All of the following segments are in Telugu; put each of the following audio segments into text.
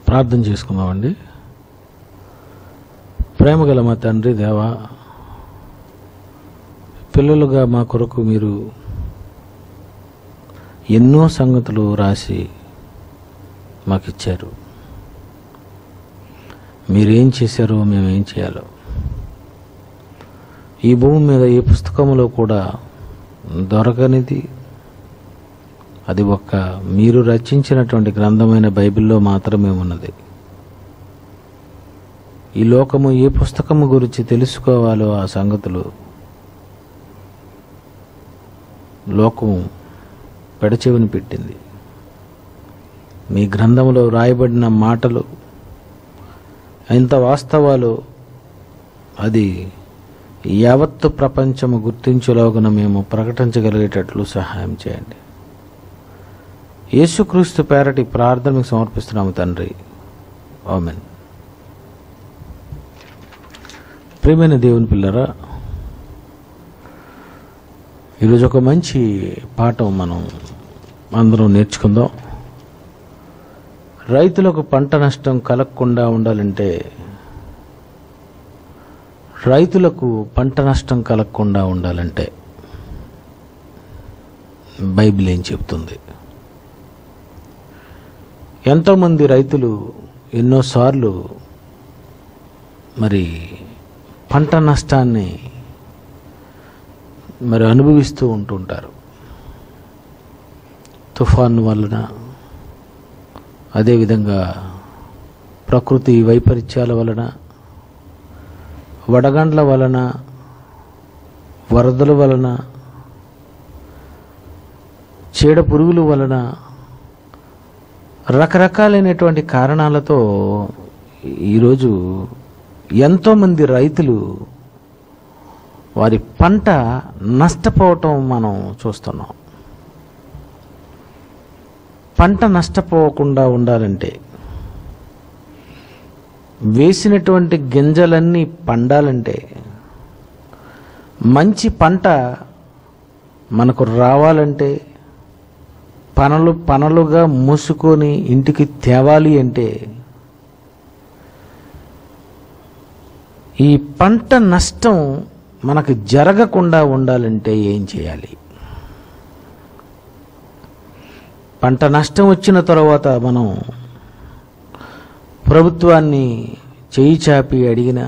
ప్రార్థన చేసుకుందామండి ప్రేమ గల మా తండ్రి దేవా పిల్లలుగా మా కొరకు మీరు ఎన్నో సంగతులు రాసి మాకిచ్చారు మీరేం చేశారో మేమేం చేయాలో ఈ భూమి మీద ఏ పుస్తకంలో కూడా దొరకనిది అది ఒక్క మీరు రచించినటువంటి గ్రంథమైన బైబిల్లో మాత్రమే ఉన్నది ఈ లోకము ఏ పుస్తకము గురించి తెలుసుకోవాలో ఆ సంగతులు లోకము పెడచెవిని పెట్టింది మీ గ్రంథంలో రాయబడిన మాటలు ఎంత వాస్తవాలు అది యావత్తు ప్రపంచము గుర్తించులోగున మేము ప్రకటించగలిగేటట్లు సహాయం చేయండి యేసుక్రీస్తు పేరటి ప్రార్థన మీకు సమర్పిస్తున్నాము తండ్రి ఆమెన్ ప్రియమైన దేవుని పిల్లరా ఈరోజు ఒక మంచి పాఠం మనం అందరం నేర్చుకుందాం రైతులకు పంట నష్టం కలగకుండా ఉండాలంటే రైతులకు పంట నష్టం కలగకుండా ఉండాలంటే బైబిల్ ఏం చెప్తుంది ఎంతోమంది రైతులు ఎన్నోసార్లు మరి పంట నష్టాన్ని మరి అనుభవిస్తూ ఉంటుంటారు తుఫాను వలన అదేవిధంగా ప్రకృతి వైపరీత్యాల వలన వడగండ్ల వలన వరదల వలన చీడ పురుగుల వలన రకరకాలైనటువంటి కారణాలతో ఈరోజు ఎంతోమంది రైతులు వారి పంట నష్టపోవటం మనం చూస్తున్నాం పంట నష్టపోకుండా ఉండాలంటే వేసినటువంటి గింజలన్నీ పండాలంటే మంచి పంట మనకు రావాలంటే పనులు పనులుగా మూసుకొని ఇంటికి తేవాలి అంటే ఈ పంట నష్టం మనకు జరగకుండా ఉండాలంటే ఏం చేయాలి పంట నష్టం వచ్చిన తర్వాత మనం ప్రభుత్వాన్ని చేయి చాపి అడిగిన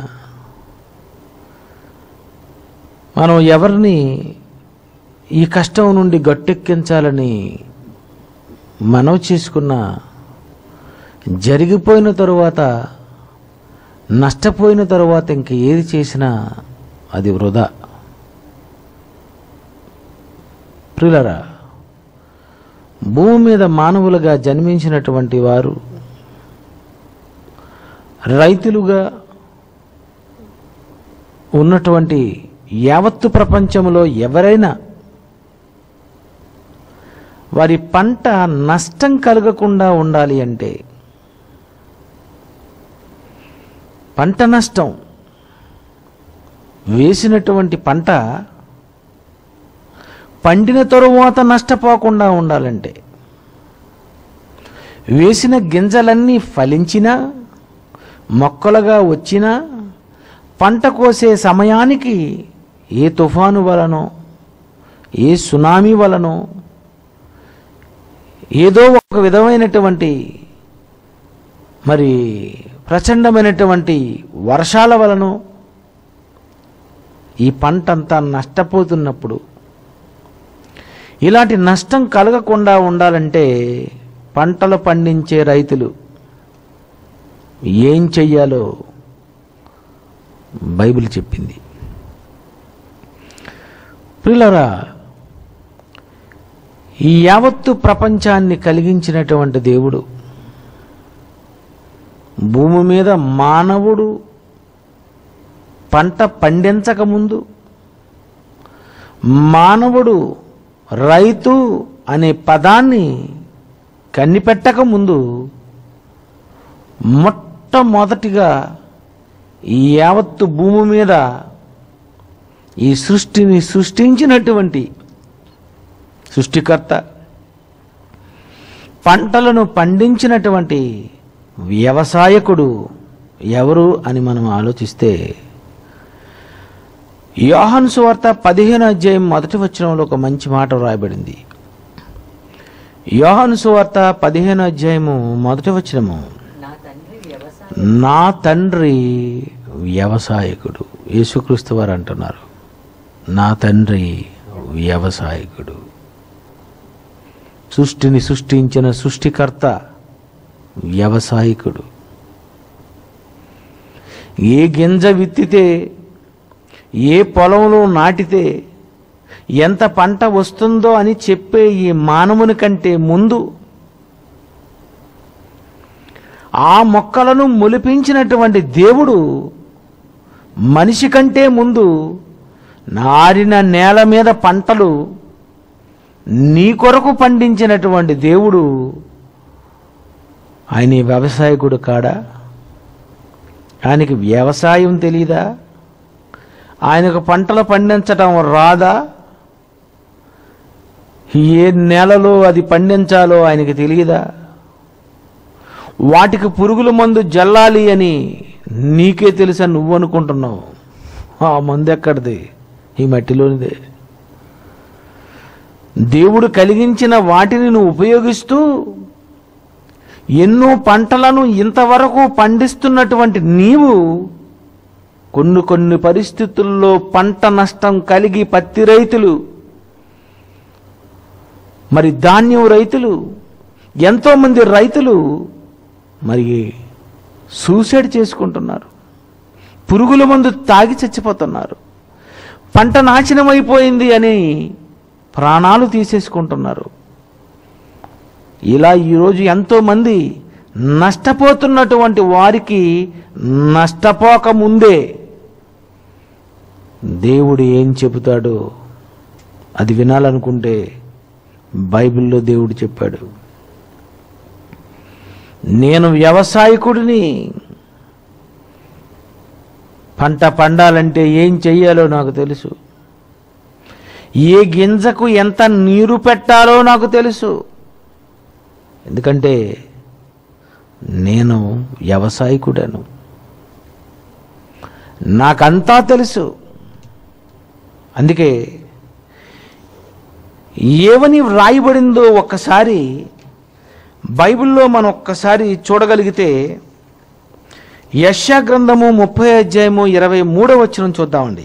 మనం ఎవరిని ఈ కష్టం నుండి గట్టెక్కించాలని మనవి చేసుకున్న జరిగిపోయిన తరువాత నష్టపోయిన తరువాత ఇంక ఏది చేసినా అది వృధా ప్రియులరా భూమి మీద మానవులుగా జన్మించినటువంటి వారు రైతులుగా ఉన్నటువంటి యావత్తు ప్రపంచంలో ఎవరైనా వారి పంట నష్టం కలగకుండా ఉండాలి అంటే పంట నష్టం వేసినటువంటి పంట పండిన తరువాత నష్టపోకుండా ఉండాలంటే వేసిన గింజలన్నీ ఫలించినా మొక్కలుగా వచ్చినా పంట కోసే సమయానికి ఏ తుఫాను వలనో ఏ సునామీ వలనో ఏదో ఒక విధమైనటువంటి మరి ప్రచండమైనటువంటి వర్షాల వలనో ఈ పంట అంతా నష్టపోతున్నప్పుడు ఇలాంటి నష్టం కలగకుండా ఉండాలంటే పంటలు పండించే రైతులు ఏం చెయ్యాలో బైబిల్ చెప్పింది ప్రిలరా ఈ యావత్తు ప్రపంచాన్ని కలిగించినటువంటి దేవుడు భూమి మీద మానవుడు పంట పండించక ముందు మానవుడు రైతు అనే పదాన్ని కనిపెట్టక ముందు మొట్టమొదటిగా ఈ యావత్తు భూమి మీద ఈ సృష్టిని సృష్టించినటువంటి సృష్టికర్త పంటలను పండించినటువంటి వ్యవసాయకుడు ఎవరు అని మనం ఆలోచిస్తే యోహాను సువార్త పదిహేను అధ్యాయం మొదటి వచనంలో ఒక మంచి మాట వ్రాయబడింది యోహాను సువార్త పదిహేను అధ్యాయము మొదటి వచనము నా తండ్రి వ్యవసాయం నా తండ్రి వ్యవసాయకుడు యేసుక్రీస్తు వారు అంటున్నారు నా తండ్రి వ్యవసాయకుడు సృష్టిని సృష్టించిన సృష్టికర్త వ్యవసాయకుడు ఏ గింజ విత్తితే ఏ పొలంలో నాటితే ఎంత పంట వస్తుందో అని చెప్పే ఈ మానవుని కంటే ముందు ఆ మొక్కలను మొలిపించినటువంటి దేవుడు మనిషి కంటే ముందు నారిన నేల మీద పంటలు నీ కొరకు పండించినటువంటి దేవుడు ఆయన ఈ వ్యవసాయకుడు కాడా ఆయనకి వ్యవసాయం తెలీదా ఆయనకు పంటలు పండించటం రాదా ఏ నెలలో అది పండించాలో ఆయనకి తెలియదా వాటికి పురుగుల మందు జల్లాలి అని నీకే తెలుసా నువ్వు అనుకుంటున్నావు ఆ మందు ఎక్కడిది ఈ మట్టిలోనిదే దేవుడు కలిగించిన వాటిని నువ్వు ఉపయోగిస్తూ ఎన్నో పంటలను ఇంతవరకు పండిస్తున్నటువంటి నీవు కొన్ని కొన్ని పరిస్థితుల్లో పంట నష్టం కలిగి పత్తి రైతులు మరి ధాన్యం రైతులు ఎంతోమంది రైతులు మరి సూసైడ్ చేసుకుంటున్నారు పురుగుల మందు తాగి చచ్చిపోతున్నారు పంట నాశనం అయిపోయింది అని ప్రాణాలు తీసేసుకుంటున్నారు ఇలా ఈరోజు ఎంతోమంది నష్టపోతున్నటువంటి వారికి నష్టపోక ముందే దేవుడు ఏం చెబుతాడో అది వినాలనుకుంటే బైబిల్లో దేవుడు చెప్పాడు నేను వ్యవసాయకుడిని పంట పండాలంటే ఏం చెయ్యాలో నాకు తెలుసు ఏ గింజకు ఎంత నీరు పెట్టాలో నాకు తెలుసు ఎందుకంటే నేను వ్యవసాయకుడను నాకంతా తెలుసు అందుకే ఏవని వ్రాయబడిందో ఒక్కసారి బైబిల్లో మనం ఒక్కసారి చూడగలిగితే యశా గ్రంథము ముప్పై అధ్యాయము ఇరవై మూడవ వచనం చూద్దామండి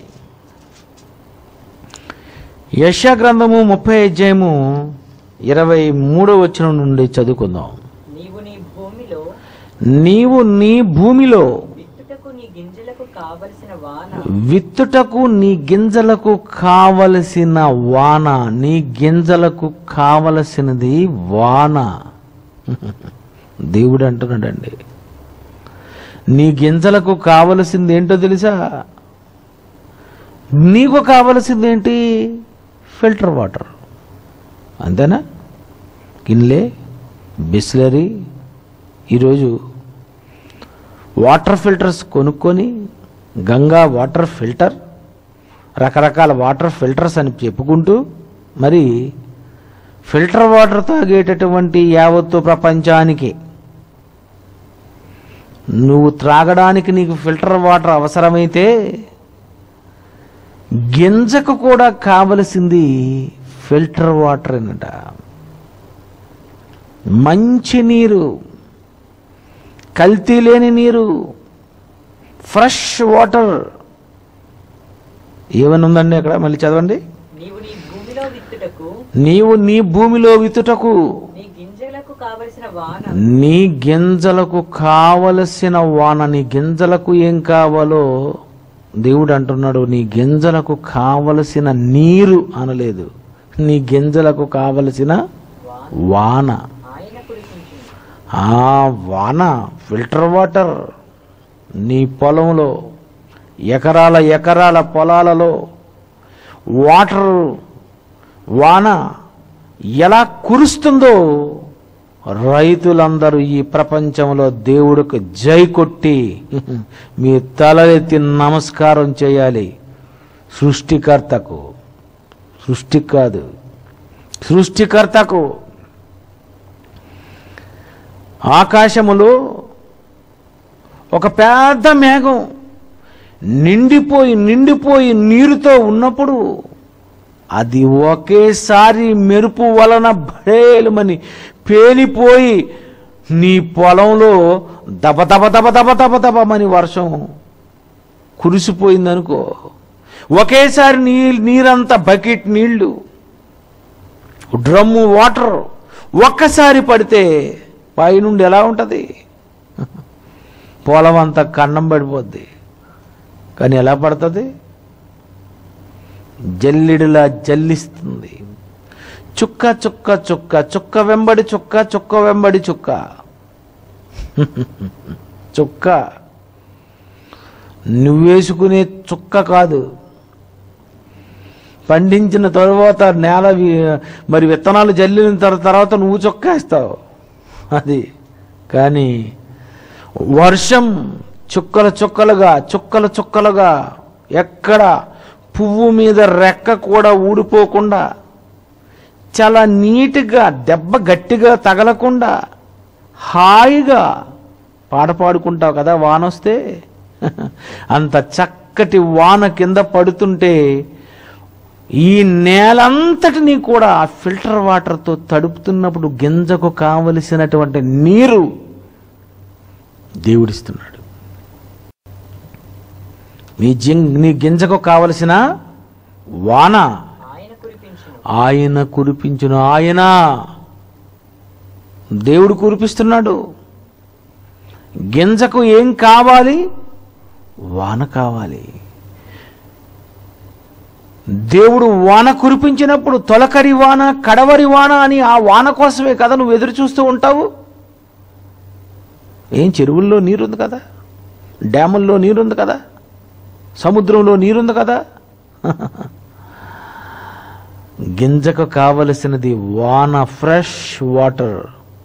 యశా గ్రంథము ముప్పై అధ్యాయము ఇరవై మూడవ వచనం నుండి చదువుకుందాం నీవు నీ భూమిలో నీవు నీ భూమిలో విత్తుటకు నీ గింజలకు కావలసిన వాన విత్తుటకు నీ గింజలకు కావలసిన వాన నీ గింజలకు కావలసినది వాన దేవుడు అంటున్నాడండి నీ గింజలకు కావలసింది ఏంటో తెలుసా నీకు కావలసింది ఏంటి ఫిల్టర్ వాటర్ అంతేనా గిన్నెలే బిస్లరీ ఈరోజు వాటర్ ఫిల్టర్స్ కొనుక్కొని గంగా వాటర్ ఫిల్టర్ రకరకాల వాటర్ ఫిల్టర్స్ అని చెప్పుకుంటూ మరి ఫిల్టర్ వాటర్ తాగేటటువంటి యావత్తు ప్రపంచానికి నువ్వు త్రాగడానికి నీకు ఫిల్టర్ వాటర్ అవసరమైతే గింజకు కూడా కావలసింది ఫిల్టర్ వాటర్ అనట మంచి నీరు కల్తీ లేని నీరు ఫ్రెష్ వాటర్ ఏమని ఉందండి అక్కడ మళ్ళీ చదవండి నీవు నీ భూమిలో విత్తుటకు నీవు నీ భూమిలో విత్తుటకు నీ గింజలకు కావలసిన వాన నీ గింజలకు కావలసిన వాన నీ గింజలకు ఏం కావాలో దేవుడు అంటున్నాడు నీ గింజలకు కావలసిన నీరు అనలేదు నీ గింజలకు కావలసిన వాన వాన ఆయన కురిపించింది ఆ వాన ఫిల్టర్ వాటర్ నీ పొలంలో ఎకరాల ఎకరాల పొలాలలో వాటర్ వాన ఎలా కురుస్తుందో రైతులందరూ ఈ ప్రపంచంలో దేవుడికి జై కొట్టి మీ తలెత్తి నమస్కారం చేయాలి సృష్టికర్తకు సృష్టి కాదు సృష్టికర్తకు ఆకాశములో ఒక పెద్ద మేఘం నిండిపోయి నిండిపోయి నీరుతో ఉన్నప్పుడు అది ఒకేసారి మెరుపు వలన భడేలుమని పేలిపోయి నీ పొలంలో దబ దబ దబ దబ దబ దబమని వర్షం కురిసిపోయిందనుకో ఒకేసారి నీ నీరంతా బకెట్ నీళ్లు డ్రమ్ము వాటర్ ఒక్కసారి పడితే పైనుండి ఎలా ఉంటుంది పొలం అంతా కన్నం పడిపోద్ది కానీ ఎలా పడుతుంది జల్లిడిలా జల్లిస్తుంది చుక్క చుక్క చుక్క చుక్క వెంబడి చుక్క చుక్క వెంబడి చుక్క చుక్క నువ్వేసుకునే చుక్క కాదు పండించిన తరువాత నేల వి- మరి విత్తనాలు జల్లిన తర్- తర్వాత నువ్వు చొక్కేస్తావు అది కానీ వర్షం చుక్కల చుక్కలుగా చుక్కల చుక్కలుగా ఎక్కడ పువ్వు మీద రెక్క కూడా ఊడిపోకుండా చాలా నీట్గా దెబ్బ గట్టిగా తగలకుండా హాయిగా పాట పాడుకుంటావు కదా వాన వస్తే అంత చక్కటి వాన కింద పడుతుంటే ఈ నేలంతటినీ కూడా ఆ ఫిల్టర్ వాటర్తో తడుపుతున్నప్పుడు గింజకు కావలసినటువంటి నీరు దేవుడిస్తున్నాడు నీ జిం నీ గింజకు కావలసిన వాన ఆయన కురిపించును ఆయన కురిపించును ఆయన దేవుడు కురిపిస్తున్నాడు గింజకు ఏం కావాలి వాన కావాలి దేవుడు వాన కురిపించినప్పుడు తొలకరి వాన కడవరి వాన అని ఆ వాన కోసమే కదా నువ్వు ఎదురు చూస్తూ ఉంటావు ఏం చెరువుల్లో నీరుంది కదా డ్యాముల్లో నీరుంది కదా సముద్రంలో నీరుంది కదా గింజకు కావలసినది వాన ఫ్రెష్ వాటర్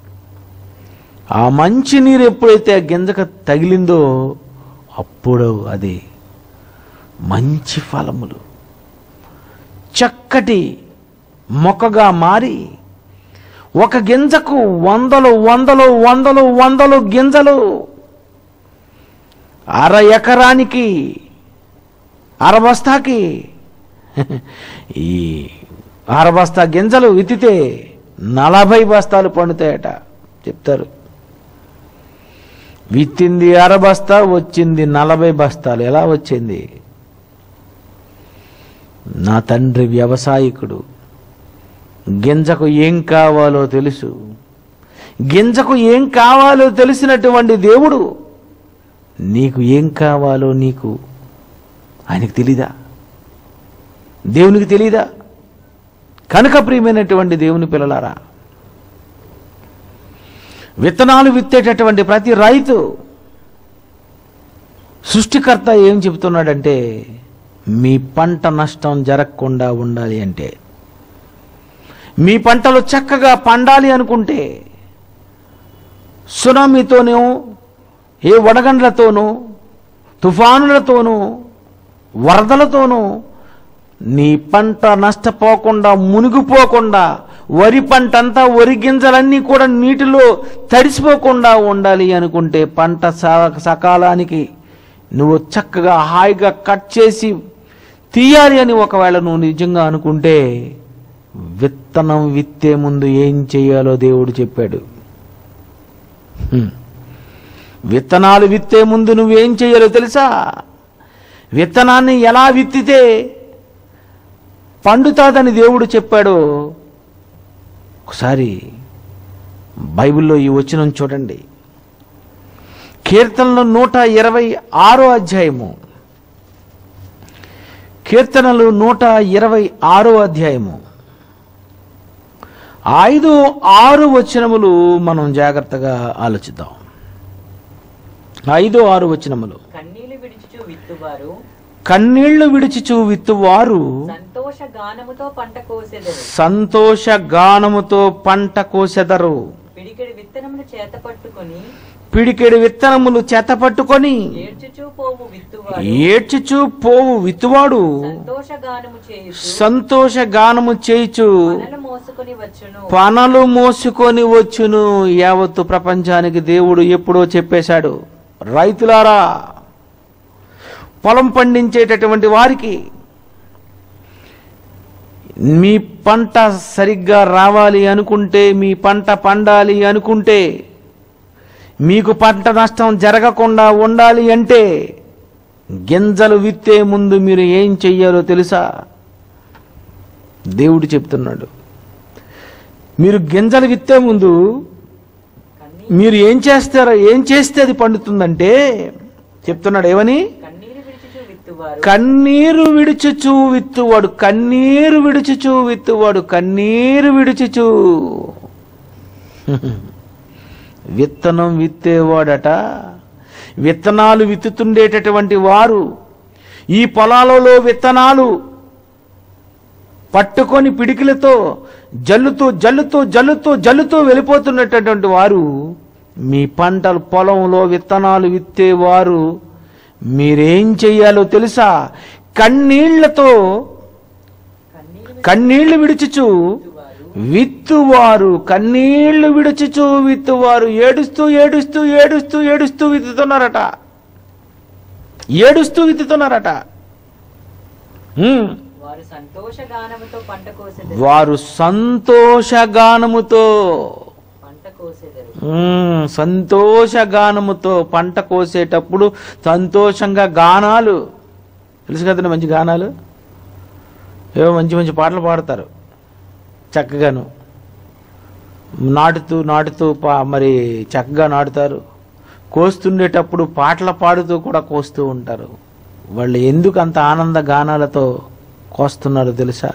ఆ మంచి నీరు ఎప్పుడైతే ఆ గింజకు తగిలిందో అప్పుడు అది మంచి ఫలములు చక్కటి మొక్కగా మారి ఒక గింజకు వందలు వందలు వందలు వందలు గింజలు అర ఎకరానికి అరబస్తాకి ఈ అరబస్తా గింజలు విత్తితే నలభై బస్తాలు పండుతాయట చెప్తారు విత్తింది అరబస్తా వచ్చింది నలభై బస్తాలు ఎలా వచ్చింది నా తండ్రి వ్యవసాయకుడు గింజకు ఏం కావాలో తెలుసు గింజకు ఏం కావాలో తెలిసినటువంటి దేవుడు నీకు ఏం కావాలో నీకు ఆయనకు తెలీదా దేవునికి తెలీదా కనుక ప్రియమైనటువంటి దేవుని పిల్లలారా విత్తనాలు విత్తేటటువంటి ప్రతి రైతు సృష్టికర్త ఏం చెబుతున్నాడంటే మీ పంట నష్టం జరగకుండా ఉండాలి అంటే మీ పంటలు చక్కగా పండాలి అనుకుంటే సునామీతోనూ ఏ వడగండ్లతోనూ తుఫానులతోనూ వరదలతోనూ నీ పంట నష్టపోకుండా మునిగిపోకుండా వరి పంట అంతా వరి గింజలన్నీ కూడా నీటిలో తడిసిపోకుండా ఉండాలి అనుకుంటే పంట స- సకాలానికి నువ్వు చక్కగా హాయిగా కట్ చేసి తీయాలి అని ఒకవేళ నువ్వు నిజంగా అనుకుంటే విత్తనం విత్తే ముందు ఏం చేయాలో దేవుడు చెప్పాడు హ్మ్. విత్తనాలు విత్తే ముందు నువ్వేం చేయాలో తెలుసా విత్తనాన్ని ఎలా విత్తితే పండుతాదని దేవుడు చెప్పాడో ఒకసారి బైబిల్లో ఈ వచనం చూడండి కీర్తనలు నూట ఇరవై ఆరో అధ్యాయము కీర్తనలు నూట ఇరవై ఆరో అధ్యాయము ఐదు ఆరు వచనములు మనం జాగ్రత్తగా ఆలోచిద్దాం ఐదు ఆరు వచనములు కన్నీళ్లు విడిచుచు విత్తువారు కన్నీళ్లు విడిచిచు విత్తువారు సంతోష గానముతో పంట కోసెదరు సంతోష గానముతో పంట కోసెదరు పిడికెడు విత్తనమును చేత పట్టుకొని పిడికెడు విత్తనములు చేతపట్టుకొని ఏడ్చుచూ పోవు విత్తువారు ఏడ్చుచు పోవు విత్తువాడు సంతోష గానము చేయుచు సంతోష గానము చేయిచు పనలు మోసుకొని వచ్చును పనలు మోసుకొని వచ్చును యావత్తు ప్రపంచానికి దేవుడు ఎప్పుడో చెప్పేశాడు రైతులారా పొలం పండించేటటువంటి వారికి మీ పంట సరిగ్గా రావాలి అనుకుంటే మీ పంట పండాలి అనుకుంటే మీకు పంట నష్టం జరగకుండా ఉండాలి అంటే గింజలు విత్తే ముందు మీరు ఏం చెయ్యాలో తెలుసా దేవుడు చెప్తున్నాడు మీరు గింజలు విత్తే ముందు కన్నీ మీరు ఏం చేస్తారో ఏం చేస్తే అది పండుతుందంటే చెప్తున్నాడు ఏమని కన్నీరు విడిచుచు విత్తువారు కన్నీరు విడుచుచు విత్తువాడు కన్నీరు విడుచుచు విత్తువాడు కన్నీరు విడుచుచు విత్తనం విత్తేవాడట విత్తనాలు విత్తుతుండేటటువంటి వారు ఈ పొలాలలో విత్తనాలు పట్టుకొని పిడికిలతో జల్లుతూ జల్లుతూ జల్లుతూ జల్లుతూ వెళ్ళిపోతున్నటువంటి వారు మీ పంటల పొలంలో విత్తనాలు విత్తేవారు మీరేం చెయ్యాలో తెలుసా కన్నీళ్లతో కన్నీరు కన్నీళ్లు విడుచుచు విత్తువారు విత్తువారు కన్నీళ్లు విడుచుచు విత్తువారు ఏడుస్తూ ఏడుస్తూ ఏడుస్తూ ఏడుస్తూ విత్తుతున్నారట ఏడుస్తూ విత్తుతున్నారట హ్మ్. వారు సంతోష గానముతో పంట కోసెదరు వారు సంతోషగానముతో పంట కోసెదరు మ్మ్, సంతోషగానముతో పంట కోసేటప్పుడు సంతోషంగా గానాలు తెలుసు కదండి మంచి గానాలు ఏవో మంచి మంచి పాటలు పాడతారు చక్కగాను నాటుతూ నాటుతూ పా మరి చక్కగా నాటుతారు కోస్తుండేటప్పుడు పాటలు పాడుతూ కూడా కోస్తూ ఉంటారు వాళ్ళు ఎందుకు అంత ఆనంద గానాలతో కోస్తున్నారో తెలుసా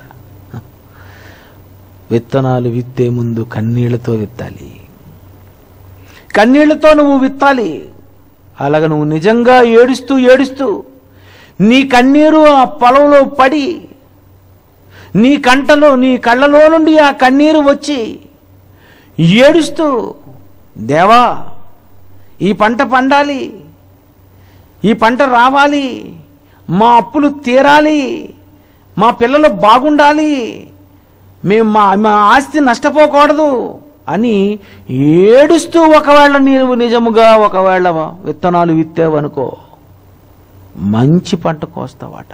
విత్తనాలు విత్తే ముందు కన్నీళ్లతో విత్తాలి కన్నీళ్లతో నువ్వు విత్తాలి అలాగ నువ్వు నిజంగా ఏడుస్తూ ఏడుస్తూ నీ కన్నీరు ఆ పొలంలో పడి నీ కంటలో నీ కళ్ళలో నుండి ఆ కన్నీరు వచ్చి ఏడుస్తూ దేవా ఈ పంట పండాలి ఈ పంట రావాలి మా అప్పులు తీరాలి మా పిల్లలు బాగుండాలి మేము మా మా ఆస్తి నష్టపోకూడదు అని ఏడుస్తూ ఒకవేళ నీవు నిజముగా ఒకవేళ విత్తనాలు విత్తావనుకో మంచి పంట కోస్తావాట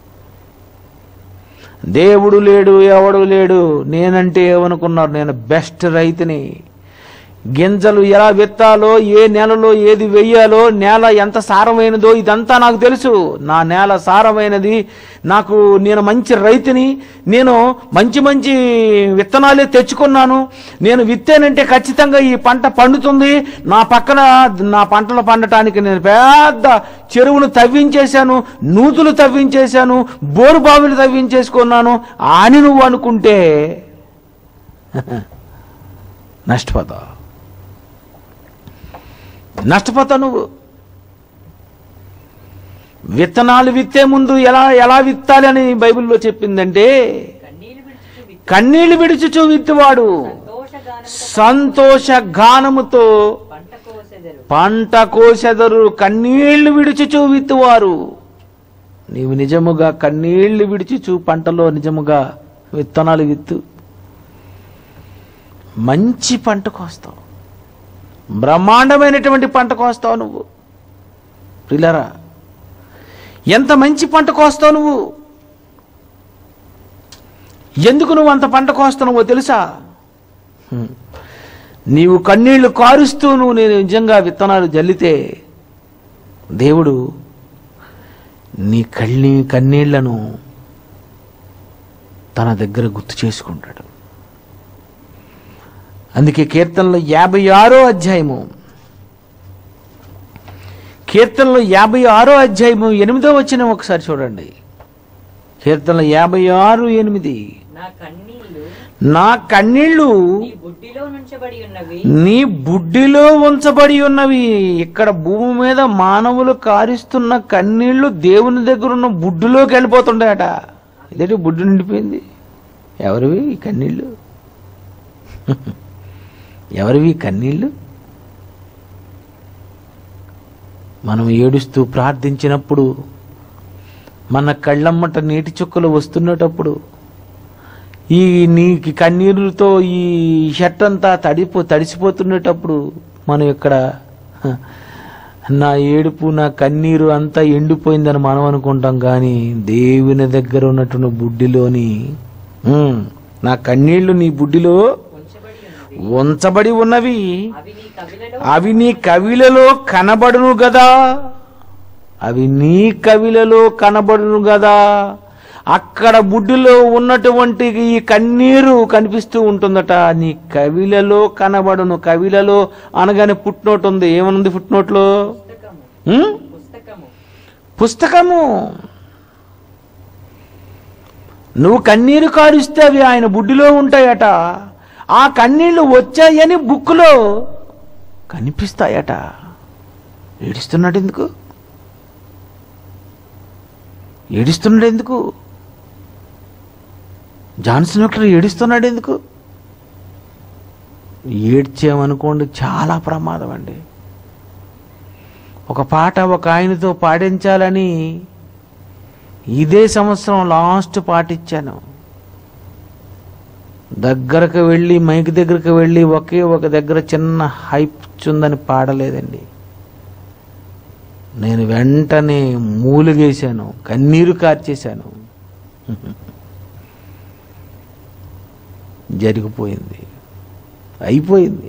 దేవుడు లేడు ఎవడు లేడు నేనంటే ఏమనుకున్నారు నేను బెస్ట్ రైతుని గింజలు ఎలా విత్తాలో ఏ నేలలో ఏది వెయ్యాలో నేల ఎంత సారమైనదో ఇదంతా నాకు తెలుసు నా నేల సారమైనది నాకు నేను మంచి రైతుని నేను మంచి మంచి విత్తనాలే తెచ్చుకున్నాను నేను విత్తానంటే ఖచ్చితంగా ఈ పంట పండుతుంది నా పక్కన నా పంటలు పండటానికి నేను పెద్ద చెరువును తవ్వించేశాను నూతులు తవ్వించేశాను బోరు బావులు తవ్వించేసుకున్నాను అని నువ్వు అనుకుంటే నష్టపోతావు నష్టపోతావు నువ్వు విత్తనాలు విత్తే ముందు ఎలా ఎలా విత్తాలి అని బైబిల్లో చెప్పిందంటే కన్నీరు విడిచుచు విత్తు కన్నీళ్లు విడుచుచు విత్తువాడు సంతోష గానముతో సంతోష గానముతో పంట కోసెదరు పంట కోసెదరు కన్నీళ్లు విడుచుచు విత్తువారు నీవు నిజముగా కన్నీళ్లు విడుచుచు పంటలో నిజముగా విత్తనాలు విత్తు మంచి పంట కోస్తావు బ్రహ్మాండమైనటువంటి పంట కోస్తావు నువ్వు ప్రిలరా ఎంత మంచి పంట కోస్తావు నువ్వు ఎందుకు నువ్వు అంత పంట కోస్తున్నావో తెలుసా హ్మ్. నీవు కన్నీళ్లు కారుస్తూ నువ్వు నేను నిజంగా విత్తనాలు జల్లితే దేవుడు నీ కళ్ళి కన్నీళ్లను తన దగ్గర గుర్తు చేసుకుంటాడు అందుకే కీర్తనలో యాభై ఆరో అధ్యాయము కీర్తనలో యాభై ఆరో అధ్యాయము ఎనిమిదో వచ్చిన ఒకసారి చూడండి కీర్తనలో యాభై ఆరు ఎనిమిది నా కన్నీళ్లు నా కన్నీళ్లు నీ బుడ్డిలో నుంచబడి ఉన్నవి నీ బుడ్డిలో ఉంచబడి ఉన్నవి ఇక్కడ భూమి మీద మానవులు కారిస్తున్న కన్నీళ్లు దేవుని దగ్గర ఉన్న బుడ్డులోకి వెళ్ళిపోతుంటాయట ఇదేంటి బుడ్డు నిండిపోయింది ఎవరివి ఈ కన్నీళ్ళు ఎవరివి ఈ కన్నీళ్ళు మనం ఏడుస్తూ ప్రార్థించినప్పుడు మన కళ్ళమ్మట నీటి చుక్కలు వస్తున్నటప్పుడు ఈ నీకి కన్నీరుతో ఈ షర్ట్ అంతా తడిపో తడిసిపోతున్నటప్పుడు మనం ఇక్కడ హ, నా ఏడుపు నా కన్నీరు అంతా ఎండిపోయిందని మనం అనుకుంటాం కానీ దేవుని దగ్గర ఉన్నటువంటి బుడ్డిలోని "ఉమ్, నా కన్నీళ్లు నీ బుడ్డిలో ఉంచబడి ఉన్నవి ఉంచబడి ఉన్నవి అవి నీ కవిలలో అవి నీ కవిలలో కనబడును గదా అవి నీ కవిలలో కనబడును గదా అక్కడ బుడ్డిలో ఉన్నటువంటి ఈ కన్నీరు కనిపిస్తూ ఉంటుందట నీ కవిలలో కనబడును కవిలలో అనగానే పుట్నోట్ ఉంది ఏమనుంది పుట్నోట్లో పుస్తకము ఉం? పుస్తకము పుస్తకము నువ్వు కన్నీరు కారుస్తే అవి ఆయన బుడ్డిలో ఉంటాయట ఆ కన్నీళ్లు వచ్చాయని బుక్కులో కనిపిస్తాయట ఏడుస్తున్నాడు ఎందుకు ఏడుస్తున్నాడు ఎందుకు జాన్సన్ ఒకరు ఏడుస్తున్నాడు ఎందుకు ఏడ్చామనుకోండి చాలా ప్రమాదం అండి ఒక పాట ఒక ఆయనతో పాడించాలని ఇదే సంవత్సరం లాస్ట్ పాట ఇచ్చాను దగ్గరకు వెళ్ళి మైక్ దగ్గరకు వెళ్ళి ఒకే ఒక దగ్గర చిన్న హైప్ ఉందని పాడలేదండి నేను వెంటనే మూలుగేశాను కన్నీరు కార్చేశాను జరిగిపోయింది అయిపోయింది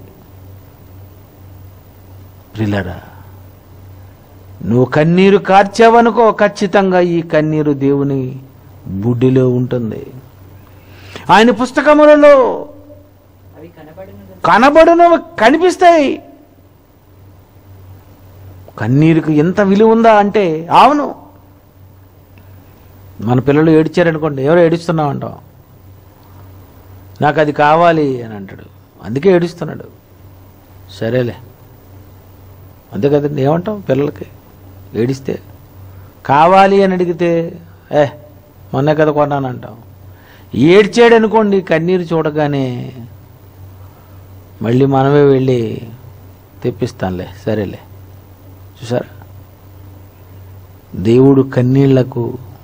ప్రిలరా నువ్వు కన్నీరు కార్చావనుకో ఖచ్చితంగా ఈ కన్నీరు దేవుని బుడ్డిలో ఉంటుంది ఆయన పుస్తకములలో అవి కనబడును కనబడును కనిపిస్తాయి కన్నీరుకు ఎంత విలువ ఉందా అంటే అవును మన పిల్లలు ఏడిచారనుకోండి ఎవరు ఏడుస్తున్నావు అంటాం నాకు అది కావాలి అని అంటాడు అందుకే ఏడుస్తున్నాడు సరేలే అంతే కదండి ఏమంటాం పిల్లలకి ఏడిస్తే కావాలి అని అడిగితే ఏ మొన్నే కదా కొన్నాను అంటాం ఏడ్చాడు అనుకోండి కన్నీరు చూడగానే మళ్ళీ మనమే వెళ్ళి తెప్పిస్తానులే సరేలే చూసారా దేవుడు కన్నీళ్లకు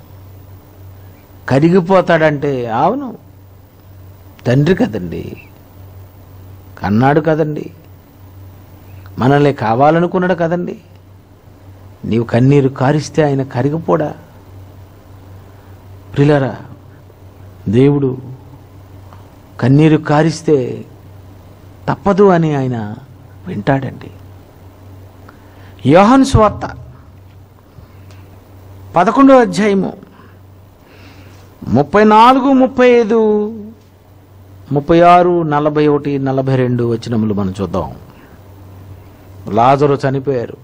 కరిగిపోతాడంటే అవును తండ్రి కదండి కన్నాడు కదండి మనల్ని కావాలనుకున్నాడు కదండి నీవు కన్నీరు కారిస్తే ఆయన కరిగిపోడా ప్రిలరా దేవుడు కన్నీరు కారిస్తే తప్పదు అని ఆయన వింటాడండి యోహన్ స్వార్త పదకొండో అధ్యాయము ముప్పై నాలుగు ముప్పై ఐదు ముప్పై ఆరు నలభై ఒకటి నలభై రెండు వచనములు మనం చూద్దాం లాజరు చనిపోయారు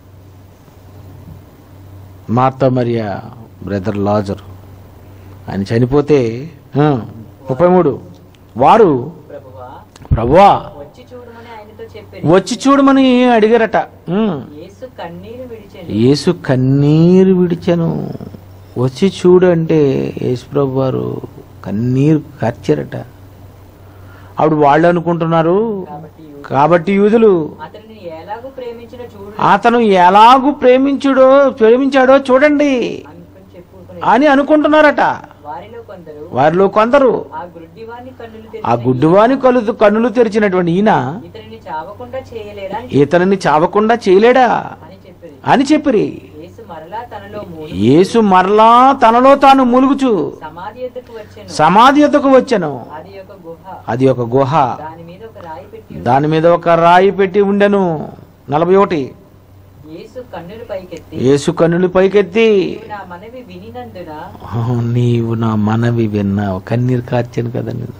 మార్త మరియా బ్రదర్ లాజరు ఆయన చనిపోతే ఆ, ముప్పై మూడు వారు ప్రభువా ప్రభువా వచ్చి చూడమని ఆయనతో చెప్పారు వచ్చి చూడమని అడిగారట ఉమ్. యేసు కన్నీరు విడిచెను యేసు కన్నీరు విడిచెను వచ్చి చూడు అంటే యేసుప్రభు వారు కన్నీరు కార్చారట అప్పుడు వాళ్ళు అనుకుంటున్నారు కాబట్టి కాబట్టి యూదులు అతనిని ఎలాగూ ప్రేమించిన చూడు అతను ఎలాగూ ప్రేమించుడో ప్రేమించాడో చూడండి అనుకుని చెప్పుకుని అని అనుకుంటున్నారట వారిలో కొందరు వారిలో కొందరు ఆ గుడ్డివాని కన్నులు ఆ తెరిచిన గుడ్డువాని కలు కన్నులు తెరిచినటువంటి ఈయన ఇతనిని చావకుండా చేయలేరా అని ఇతనిని చావకుండా చేయలేడా అని చెప్పారు అని చెప్పిరి యేసు మరలా తనలో మూడు యేసు మరలా తనలో తాను ములుగుచు సమాధి ఎద్దుకు వచ్చాను సమాధి యొద్దకు వచ్చెను అది ఒక గుహ అది ఒక గుహ దాని మీద ఒక రాయి పెట్టి ఉంది. దాని మీద ఒక రాయి పెట్టి ఉండెను నలభై ఒకటి యేసు కన్నులు పైకెత్తి యేసు కన్నులు పైకెత్తి "నీవు నా మనవి వినినందున "ఆహ్, నీవు నా మనవి విన్నావు కన్నీరు కార్చాను కదా నేను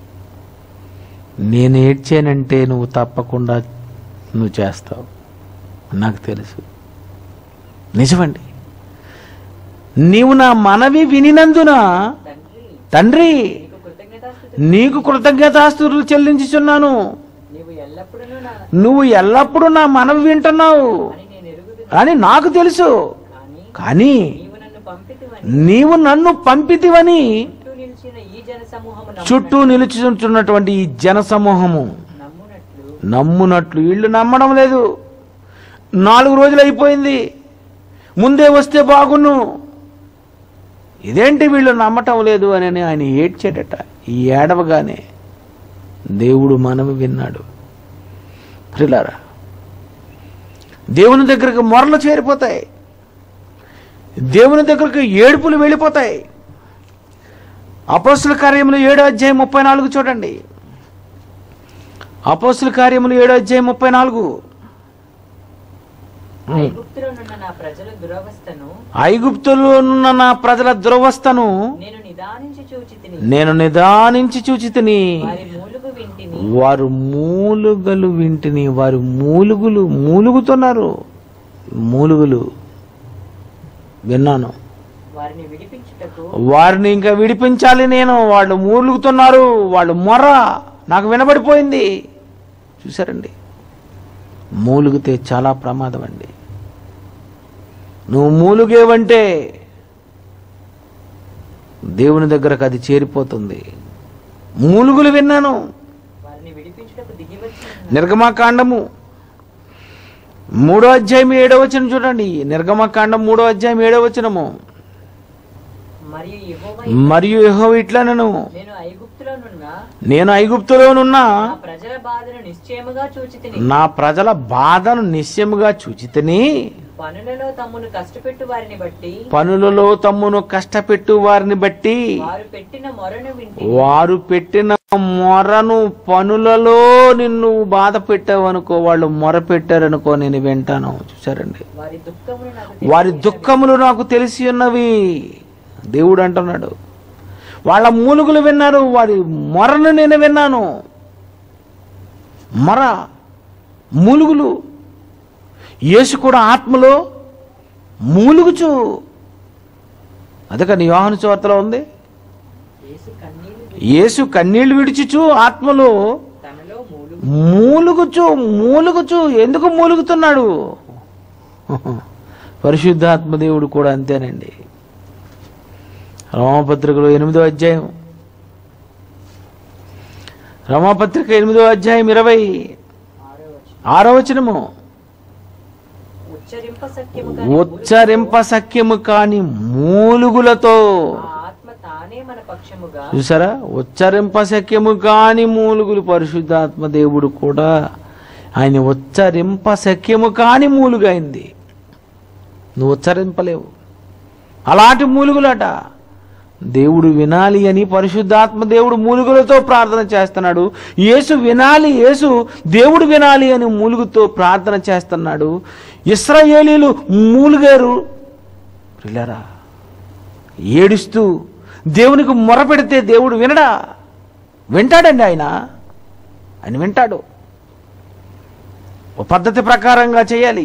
నేను ఏడ్చానంటే నువ్వు తప్పకుండా నువ్వు చేస్తావు నాకు తెలుసు నిజమండి నీవు నా మనవి వినినందున తండ్రి తండ్రి నీకు కృతజ్ఞతాస్థుతులు నీకు కృతజ్ఞతాస్తుతులు చెల్లించుచున్నాను నీవు ఎల్లప్పుడూ నా నువ్వు ఎల్లప్పుడూ నా మనవి వింటున్నావు అని నేను ఎరుగుదు అని నాకు తెలుసు కానీ కానీ నీవు నన్ను పంపితివని నీవు నన్ను పంపితివని చుట్టూ నిలిచిన ఈ జన సమూహము చుట్టూ నిలుచుచున్నటువంటి ఈ జన సమూహము నమ్మునట్లు నమ్మునట్లు వీళ్ళు నమ్మడం లేదు నాలుగు రోజులు అయిపోయింది ముందే వస్తే బాగున్ను ఇదేంటి వీళ్ళు నమ్మటం లేదు అని ఆయన ఏడ్చేటట ఈ ఏడవగానే దేవుడు మనవి విన్నాడు ప్రిలారా దేవుని దగ్గరకు మొరలు చేరిపోతాయి దేవుని దగ్గరకు ఏడుపులు వెళ్ళిపోతాయి అపోస్తుల కార్యములు ఏడో అధ్యాయం ముప్పై నాలుగు చూడండి అపోస్తుల కార్యములు ఏడో అధ్యాయం ముప్పై నాలుగు ఐగుప్తులోనున్న నా ప్రజల దురవస్థను ఐగుప్తులో ఉన్న నా ప్రజల దురవస్థను నేను నిదానించి చూచితిని నేను నిదానించి చూచి తిని వారి మూలుగు వింటిని వారు మూలుగలు వింటిని వారు మూలుగులు మూలుగుతున్నారు మూలుగులు విన్నాను వారిని విడిపించుటకు వారిని ఇంకా విడిపించాలి నేను వాళ్ళు మూలుగుతున్నారు వాళ్ళు మొర నాకు వినబడిపోయింది చూసారండి మూలుగితే చాలా ప్రమాదం అండి నువ్వు మూలుగేవంటే దేవుని దగ్గరకు అది చేరిపోతుంది మూలుగులు విన్నాను వారిని విడిపించుటకు దిగి వచ్చిన నిర్గమాకాండము మూడో అధ్యాయం ఏడో వచనం చూడండి నిర్గమకాండం మూడో అధ్యాయం ఏడో వచనము మరియు యెహోవా మరియు యెహో ఇట్లనను నేను ఐగుప్తులోనున్న నేను ఐగుప్తులోనున్నా నా ప్రజల బాధను నిశ్చయముగా చూచితిని నా ప్రజల బాధను నిశ్చయముగా చూచితిని పనులలో తమ్మును కష్టపెట్టు వారిని బట్టి పనులలో తమ్మును కష్టపెట్టు వారిని బట్టి వారు పెట్టిన మొరను వింటి వారు పెట్టిన మొరను పనులలో నిన్ను బాధ పెట్టావనుకో వాళ్ళు మొర పెట్టారనుకో నేను వింటాను చూసారండి వారి దుఃఖమును నాకు వారి దుఃఖములు నాకు తెలిసి ఉన్నవి దేవుడు అంటున్నాడు వాళ్ళ మూలుగులు విన్నారు వారి మొరను నేను విన్నాను మొర మూలుగులు యేసు కూడా ఆత్మలో మూలుగుచు అదే కానీ యోహాను చోర్తలో ఉంది యేసు కన్నీళ్లు యేసు కన్నీళ్లు విడిచుచు ఆత్మలో తనలో మూలు మూలుగుచు మూలుగుచు ఎందుకు మూలుగుతున్నాడు పరిశుద్ధాత్మ దేవుడు కూడా అంతేనండి రమాపత్రికలో ఎనిమిదో అధ్యాయం రమాపత్రిక ఎనిమిదో అధ్యాయం ఇరవై ఆరో వచనం. ఆరో వచనము ఉచ్చరింప సఖ్యము ఉచ్చరింప సఖ్యము కాని మూలుగులతో ఆ ఆత్మ తానే మన పక్షముగా చూసారా ఉచ్చరింప సఖ్యము కాని మూలుగులు పరిశుద్ధాత్మ దేవుడు కూడా ఆయన ఉచ్చరింప సఖ్యము కాని మూలుగైంది నువ్వు ఉచ్చరింపలేవు అలాంటి మూలుగులట దేవుడు వినాలి అని పరిశుద్ధాత్మ దేవుడు మూలుగులతో ప్రార్థన చేస్తున్నాడు యేసు వినాలి యేసు దేవుడు వినాలి అని మూలుగుతో ప్రార్థన చేస్తున్నాడు ఇస్రాయేలీలు మూలుగారు ప్రియులారా ఏడుస్తూ దేవునికి మొరపెడితే దేవుడు వినడా వింటాడండి ఆయన ఆయన వింటాడు ఓ పద్ధతి ప్రకారంగా చేయాలి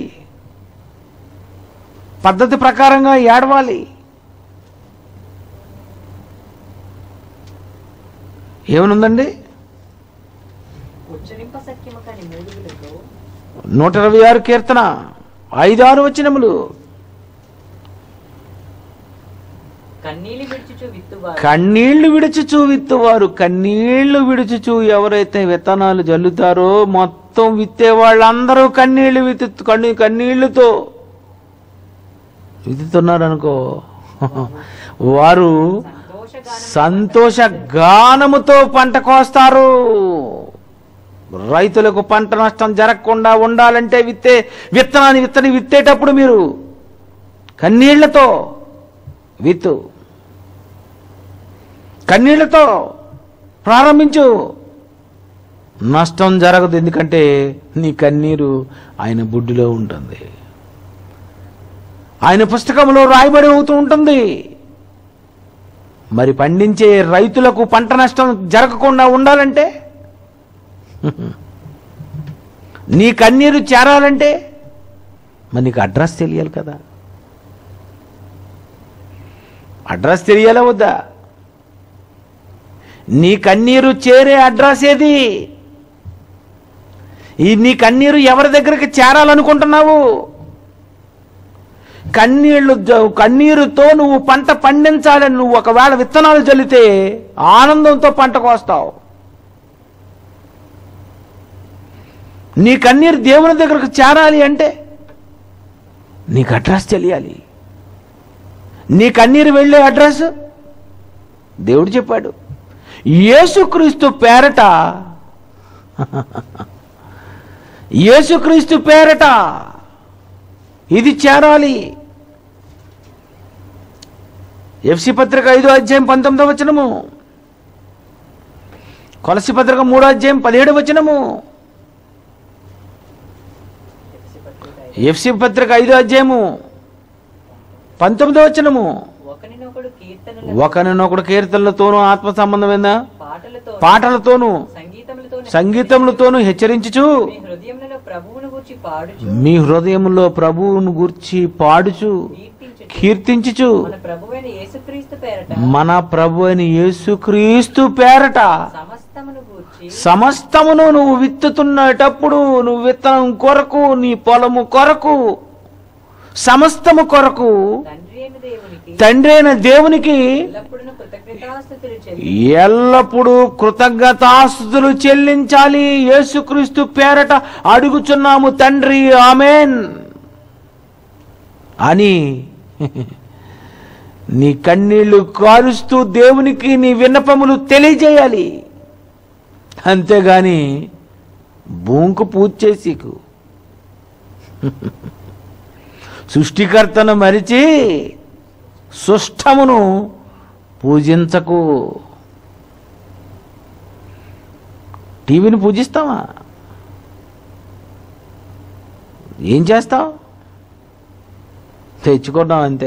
పద్ధతి ప్రకారంగా ఏడవాలి ఏమనుందండి ఉచ్చరింప సఖ్యము కాని మూలుగులతో నూట ఇరవై ఆరు కీర్తన ఐదు ఆరు వచనములు కన్నీళ్లు విడిచుచు విత్తువారు కన్నీళ్లు విడుచుచు విత్తువారు కన్నీళ్లు విడుచుచు ఎవరైతే విత్తనాలు జల్లుతారో మొత్తం విత్తే వాళ్ళందరూ కన్నీళ్లు విత్తు కన్నీ కన్నీళ్లతో విత్తుతున్నారు అనుకో వారు సంతోషగానం సంతోష గానముతో పంట కోస్తారు రైతులకు పంట నష్టం జరగకుండా ఉండాలంటే విత్తే విత్తనాన్ని విత్తని విత్తేటప్పుడు మీరు కన్నీళ్లతో విత్తు కన్నీళ్లతో ప్రారంభించు నష్టం జరగదు ఎందుకంటే నీ కన్నీరు ఆయన బుడ్డిలో ఉంటుంది ఆయన పుస్తకంలో రాయబడి అవుతూ ఉంటుంది మరి పండించే రైతులకు పంట నష్టం జరగకుండా ఉండాలంటే నీ కన్నీరు చేరాలంటే మరి నీకు అడ్రస్ తెలియాలి కదా అడ్రస్ తెలియాలా వద్దా నీ కన్నీరు చేరే అడ్రస్ ఏది ఈ నీ కన్నీరు ఎవరి దగ్గరికి చేరాలనుకుంటున్నావు కన్నీళ్లు జ- కన్నీరుతో నువ్వు పంట పండించాలని నువ్వు ఒకవేళ విత్తనాలు చల్లితే ఆనందంతో పంట కోస్తావు నీ కన్నీరు దేవుని దగ్గరకు చేరాలి అంటే నీకు అడ్రస్ తెలియాలి నీ కన్నీరు వెళ్ళే అడ్రస్ దేవుడు చెప్పాడు యేసుక్రీస్తు పేరట యేసుక్రీస్తు పేరట ఇది చేరాలి ఎఫ్సి పత్రిక ఐదో అధ్యాయం పంతొమ్మిదో వచనము కొలసి పత్రిక మూడో అధ్యాయం పదిహేడు వచనము ఎఫెసీ పత్రిక ఎఫ్సి పత్రిక ఐదో అధ్యాయము పంతొమ్మిదో వచనము ఒకనినొకడు కీర్తనల ఒకరినొకడు కీర్తనలతోనూ ఆత్మ సంబంధమైన పాటలతో పాటలతోనూ సంగీతములతో సంగీతములతోనూ హెచ్చరించుచు మీ హృదయములలో ప్రభువును గూర్చి పాడుచు మీ హృదయంలో ప్రభువును గూర్చి పాడుచు కీర్తించుచు కీర్తించుచు మన ప్రభువైన యేసుక్రీస్తు పేరట మన ప్రభు అని యేసుక్రీస్తు పేరట సమస్తమును గూర్చి సమస్తమును నువ్వు విత్తుతున్నటప్పుడు నువ్వు విత్తనం కొరకు నీ పొలము కొరకు సమస్తము కొరకు తండ్రి అయిన దేవునికి తండ్రి అయిన దేవునికి ఎల్లప్పుడూ కృతజ్ఞతాస్థుతులు చెల్లి ఎల్లప్పుడూ కృతజ్ఞతాస్తుతులు చెల్లించాలి యేసుక్రీస్తు పేరట అడుగుచున్నాము తండ్రి ఆమెన్ అని నీ కన్నీళ్లు కారుస్తూ దేవునికి నీ విన్నపములు తెలియజేయాలి అంతేగాని బూంకు పూజ చేసికు సృష్టికర్తను మరిచి సుష్టమును పూజించకు టీవీని పూజిస్తావా ఏం చేస్తావు తెచ్చుకుంటాం అంతే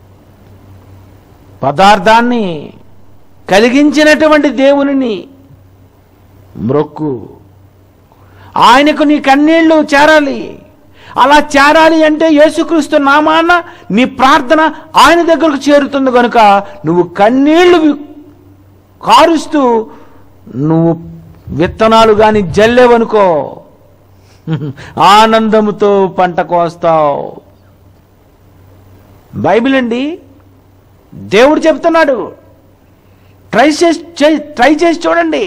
పదార్థాన్ని కలిగించినటువంటి దేవునిని మ్రొక్కు ఆయనకు నీ కన్నీళ్లు చేరాలి అలా చేరాలి అంటే యేసుక్రీస్తు నామాన నీ ప్రార్థన ఆయన దగ్గరకు చేరుతుంది కనుక నువ్వు కన్నీళ్లు వి- కారుస్తూ నువ్వు విత్తనాలు కానీ జల్లేవనుకో ఆనందముతో పంట కోస్తావు బైబిల్ అండి దేవుడు చెప్తున్నాడు ట్రై చేసి చే- ట్రై చేసి చూడండి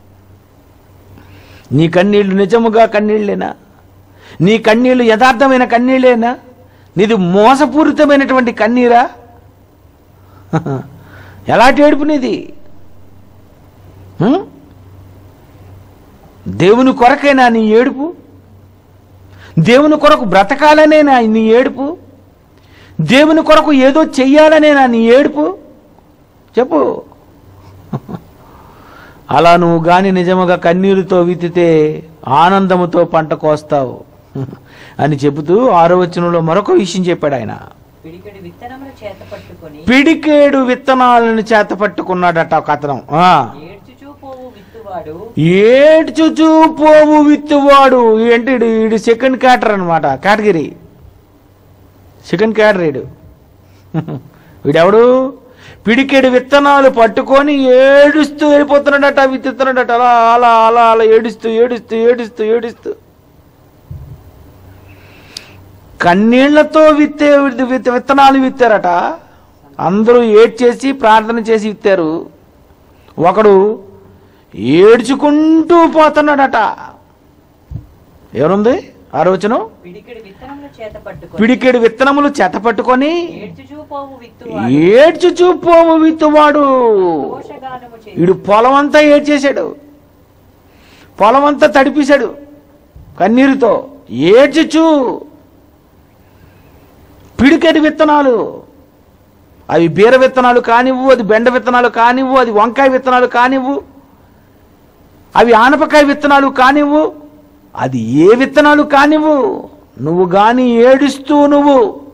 నీ కన్నీళ్లు నిజముగా కన్నీళ్ళేనా నీ కన్నీళ్లు యథార్థమైన కన్నీళ్ళేనా నీది మోసపూరితమైనటువంటి కన్నీరా ఎలాంటి ఏడుపు నీది హ్మ్? దేవుని కొరకైనా నీ ఏడుపు దేవుని కొరకు బ్రతకాలనేనా నీ ఏడుపు దేవుని కొరకు ఏదో చెయ్యాలనేనా నీ ఏడుపు చెప్పు అలా నువ్వు గాని నిజముగా కన్నీరుతో విత్తితే ఆనందముతో పంట కోస్తావు అని చెబుతూ ఆరో వచనంలో మరొక విషయం చెప్పాడు ఆయన పిడికెడు విత్తనమును చేత పట్టుకొని పిడికేడు విత్తనాలను చేత పట్టుకున్నాడట ఒక అతను ఆ. ఏడ్చుచూ పోవు విత్తువాడు ఏడ్చుచూ పోవు విత్తువాడు ఏంటి ఈడు- ఈడు సెకండ్ క్యాటర్ అనమాట కేటగిరీ సెకండ్ క్యాటర్ ఈడు వీడెవడు పిడికెడు విత్తనాలు పట్టుకొని ఏడుస్తూ వెళ్ళిపోతున్నాడట విత్తుతున్నాడట అలా అలా అలా అలా ఏడుస్తూ ఏడుస్తూ ఏడుస్తూ ఏడుస్తూ కన్నీళ్లతో విత్తే విత్- విత్తనాలు విత్తారట అందరూ ఏడ్చేసి ప్రార్థన చేసి విత్తారు ఒకడు ఏడ్చుకుంటూ పోతున్నాడట ఎవరుంది ఆలోచన పిడికెడు విత్తనమును చేత పట్టుకొని పిడికెడు విత్తనములు చేత పట్టుకొని ఏడ్చుచూ పోవు విత్తువాడు ఏడ్చుచూ పోవు విత్తువాడు దోషగానము చేసి వీడు పొలం అంతా ఏడ్చేశాడు పొలం అంతా తడిపేశాడు కన్నీరుతో ఏడ్చుచూ పిడికెడు విత్తనాలు అవి బీర విత్తనాలు కానివ్వు అది బెండ విత్తనాలు కానివ్వు అది వంకాయ విత్తనాలు కానివ్వు అవి ఆనపకాయ విత్తనాలు కానివ్వు అది ఏ విత్తనాలు కానివ్వు నువ్వు గాని ఏడుస్తూ నువ్వు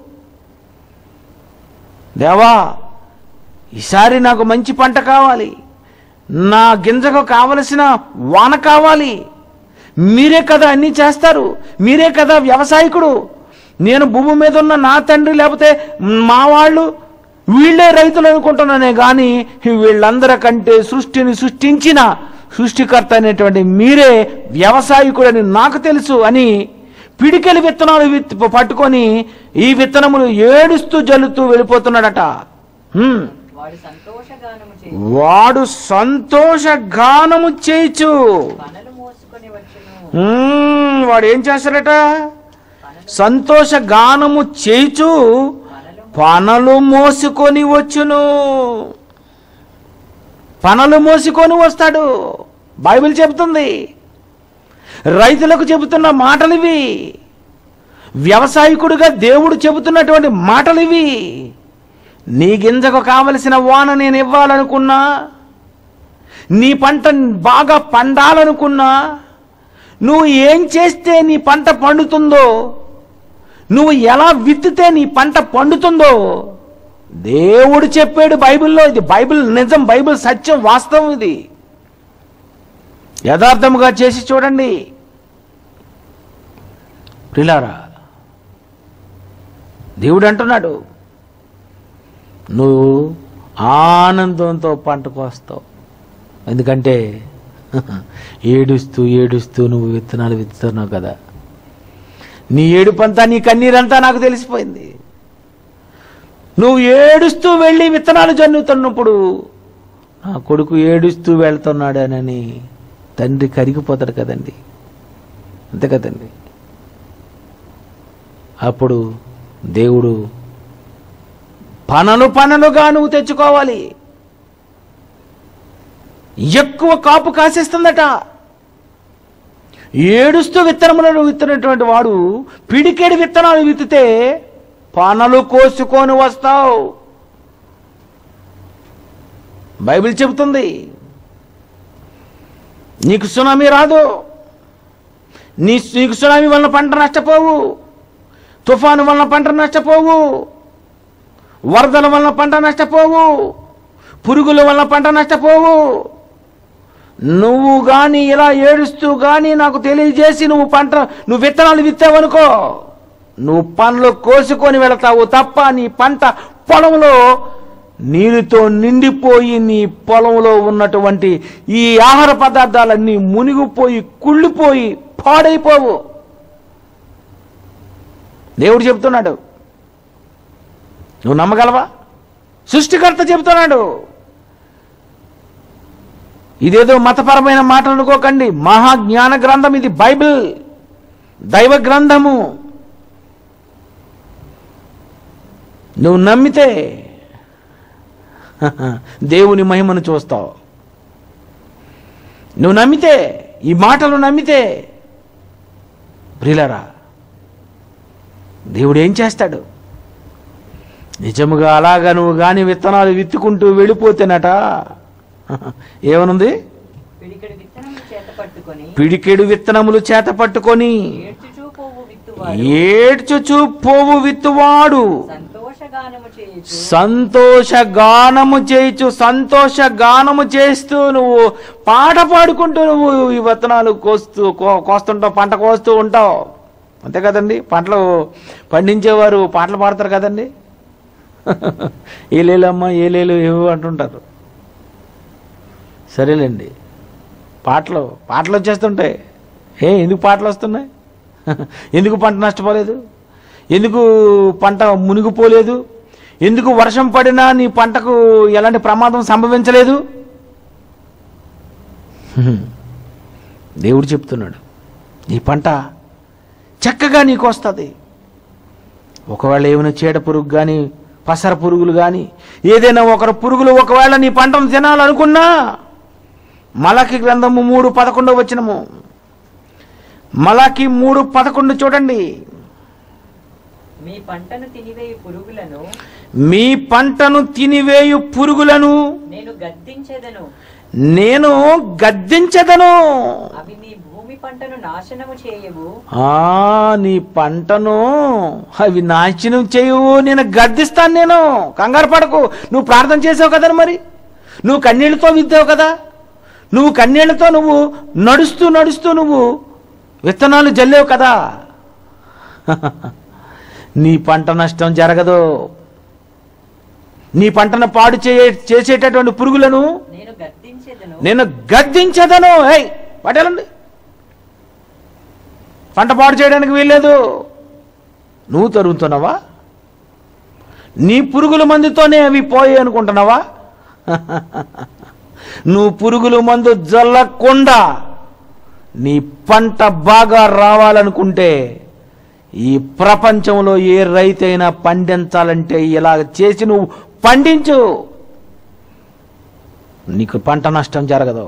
దేవా ఈసారి నాకు మంచి పంట కావాలి నా గింజకు కావలసిన వాన కావాలి మీరే కదా అన్నీ చేస్తారు మీరే కదా వ్యవసాయకుడు నేను భూమి మీద ఉన్న నా తండ్రి లేకపోతే మా వాళ్ళు వీళ్ళే రైతులు అనుకుంటున్నానే కానీ వీళ్ళందరికంటే సృష్టిని సృష్టించిన సృష్టికర్త అనేటువంటి మీరే వ్యవసాయకుడని నాకు తెలుసు అని పిడికెలి విత్తనాలు విత్ పట్టుకొని ఈ విత్తనములు ఏడుస్తూ జల్లుతూ వెళ్ళిపోతున్నాడట హ్మ్. వాడు సంతోషగానము చేసి వాడు సంతోష గానము చేయొచ్చు పనలు మోసుకొని వచ్చును మ్మ్, వాడు ఏం చేస్తాడట పనలు సంతోష గానము చేయుచు పనలు పనలు మోసుకొని వచ్చును పనలు మోసుకొని వస్తాడు బైబిల్ చెబుతుంది రైతులకు చెబుతున్న మాటలు ఇవి వ్యవసాయకుడిగా దేవుడు చెబుతున్నటువంటి మాటలు ఇవి నీ గింజకు కావలసిన వాన నేను ఇవ్వాలనుకున్నా నీ పంట బాగా పండాలనుకున్నా నువ్వు ఏం చేస్తే నీ పంట పండుతుందో నువ్వు ఎలా విత్తితే నీ పంట పండుతుందో దేవుడు చెప్పాడు బైబిల్లో ఇది బైబిల్ నిజం బైబిల్ సత్యం వాస్తవం ఇది యథార్థముగా చేసి చూడండి ప్రిలారా దేవుడు అంటున్నాడు నువ్వు ఆనందంతో పంట కోస్తావు ఎందుకంటే ఏడుస్తూ ఏడుస్తూ నువ్వు విత్తనాలు విత్తుతున్నావు కదా నీ ఏడుపంతా నీ కన్నీరంతా నాకు తెలిసిపోయింది నువ్వు ఏడుస్తూ వెళ్ళి విత్తనాలు జన్నుతున్నప్పుడు నా కొడుకు ఏడుస్తూ వెళ్తున్నాడనని తండ్రి కరిగిపోతాడు కదండి అంతే కదండి అప్పుడు దేవుడు పనలు పనలుగా నువ్వు తెచ్చుకోవాలి ఎక్కువ కాపు కాసేస్తుందట ఏడుస్తూ విత్తనములను విత్తినటువంటి వాడు పిడికెడి విత్తనాలు విత్తితే పనలు కోసుకొని వస్తావు బైబిల్ చెబుతుంది నీకు సునామీ రాదు నీ నీకు సునామీ వలన పంట నష్టపోవు తుఫాను వలన పంట నష్టపోవు వరదల వలన పంట నష్టపోవు పురుగుల వలన పంట నష్టపోవు నువ్వు గాని ఇలా ఏడుస్తూ గాని నాకు తెలియజేసి నువ్వు పంట నువ్వు విత్తనాలు విత్తావనుకో నువ్వు పండ్లు కోసుకొని వెళతావు తప్ప నీ పంట పొలంలో నీరుతో నిండిపోయి నీ పొలంలో ఉన్నటువంటి ఈ ఆహార పదార్థాలన్నీ మునిగిపోయి కుళ్ళిపోయి పాడైపోవు దేవుడు చెప్తున్నాడు నువ్వు నమ్మగలవా సృష్టికర్త చెబుతున్నాడు ఇదేదో మతపరమైన మాట అనుకోకండి మహా జ్ఞాన గ్రంథం ఇది బైబిల్ దైవ గ్రంథము నువ్వు నమ్మితే దేవుని మహిమను చూస్తావు నువ్వు నమ్మితే ఈ మాటలు నమ్మితే ప్రిలరా దేవుడు ఏం చేస్తాడు నిజముగా అలాగా నువ్వు గాని విత్తనాలు విత్తుకుంటూ వెళ్ళిపోతేనట ఏమనుంది పిడికెడు విత్తనము చేత పట్టుకొని పిడికెడు విత్తనములు చేత పట్టుకొని ఏడ్చుచూ పోవు విత్తువాడు ఏడ్చుచు పోవు విత్తువాడు సంతోషగానము చేయుచు సంతోష గానము చేయించు సంతోష గానము చేస్తూ నువ్వు పాట పాడుకుంటూ నువ్వు ఈ విత్తనాలు కోస్తూ కో- కోస్తుంటావు పంట కోస్తూ ఉంటావు అంతే కదండి పంటలు పండించేవారు పాటలు పాడతారు కదండి ఏలేలమ్మ ఏలేలు ఏవో అంటుంటారు సరేలేండి పాటలు పాటలు వచ్చేస్తుంటాయి ఏ ఎందుకు పాటలు వస్తున్నాయి ఎందుకు పంట నష్టపోలేదు ఎందుకు పంట మునిగిపోలేదు ఎందుకు వర్షం పడినా నీ పంటకు ఎలాంటి ప్రమాదం సంభవించలేదు హ్మ్. దేవుడు చెప్తున్నాడు నీ పంట చక్కగా నీకు వస్తుంది ఒకవేళ ఏమైనా చీడ పురుగు కానీ పసర పురుగులు కానీ ఏదైనా ఒకరు పురుగులు ఒకవేళ నీ పంటను తినాలనుకున్నా మలకి గ్రంథము మూడు పదకొండు వచ్చినము మలకి మూడు పదకొండు చూడండి మీ పంటను తినివేయి పురుగులను మీ పంటను తినివేయు పురుగులను నేను గద్దించెదను నేను గద్దించదను అవి నీ భూమి పంటను నాశనము చేయవు ఆ నీ పంటను అవి నాశనం చేయవు నేను గద్దిస్తాను నేను కంగారు పడకు నువ్వు ప్రార్థన చేసావు కదా మరి నువ్వు కన్నీళ్లతో విద్దావు కదా నువ్వు కన్నీళ్లతో నువ్వు నడుస్తూ నడుస్తూ నువ్వు విత్తనాలు జల్లేవు కదా నీ పంట నష్టం జరగదు నీ పంటను పాడు చే చేసేటటువంటి పురుగులను నేను గద్దించెదను నేను గద్దించదను హై పట్టేలండి పంట పాడు చేయడానికి వీల్లేదు నువ్వు తరుగుతున్నావా నీ పురుగుల మందుతోనే అవి పోయాయి అనుకుంటున్నావా నువ్వు పురుగుల మందు జల్లకుండా నీ పంట బాగా రావాలనుకుంటే ఈ ప్రపంచంలో ఏ రైతైనా పండించాలంటే ఇలా చేసి నువ్వు పండించు నీకు పంట నష్టం జరగదు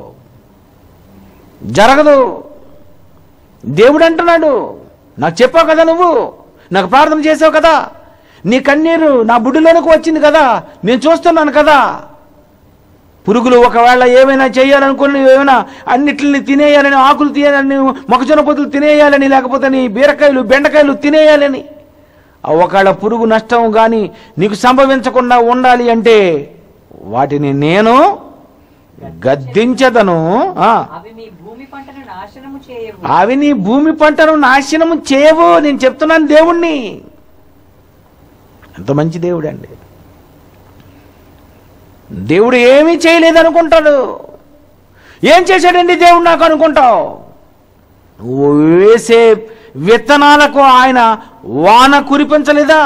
జరగదు దేవుడు అంటున్నాడు నాకు చెప్పావు కదా నువ్వు నాకు ప్రార్థన చేసావు కదా నీ కన్నీరు నా బుడ్డిలోనికి వచ్చింది కదా నేను చూస్తున్నాను కదా పురుగులు ఒకవేళ ఏమైనా చేయాలనుకుని ఏమైనా అన్నిటిని తినేయాలని ఆకులు తీయాలని మొక్కజొన్న పొత్తులు తినేయాలని లేకపోతే నీ బీరకాయలు బెండకాయలు తినేయాలని ఆ ఒకవేళ పురుగు నష్టం కానీ నీకు సంభవించకుండా ఉండాలి అంటే వాటిని నేను గద్దించదను ఆ, అవి మీ భూమి పంటను నాశనము చేయవు అవి నీ భూమి పంటను నాశనము చేయవు నేను చెప్తున్నాను దేవుణ్ణి ఎంత మంచి దేవుడు అండి దేవుడు ఏమీ చేయలేదు అనుకుంటాడు ఏం చేశాడండి దేవుడు నాకు అనుకుంటావు నువ్వు వేసే విత్తనాలకు ఆయన వాన కురిపించలేదా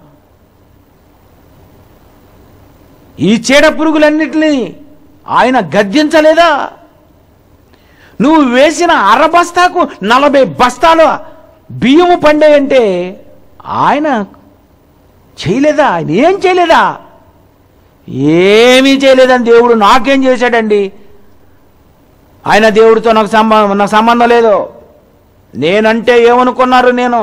ఈ చీడ పురుగులన్నిటినీ ఆయన గద్దించలేదా నువ్వు వేసిన అర బస్తాకు నలభై బస్తాలు బియ్యము పండేయంటే ఆయన చేయలేదా ఆయన ఏం చేయలేదా ఏమీ చేయలేదని దేవుడు నాకేం చేశాడండి ఆయన దేవుడితో నాకు సంబంధం నాకు సంబంధం లేదు నేనంటే ఏమనుకున్నారు నేను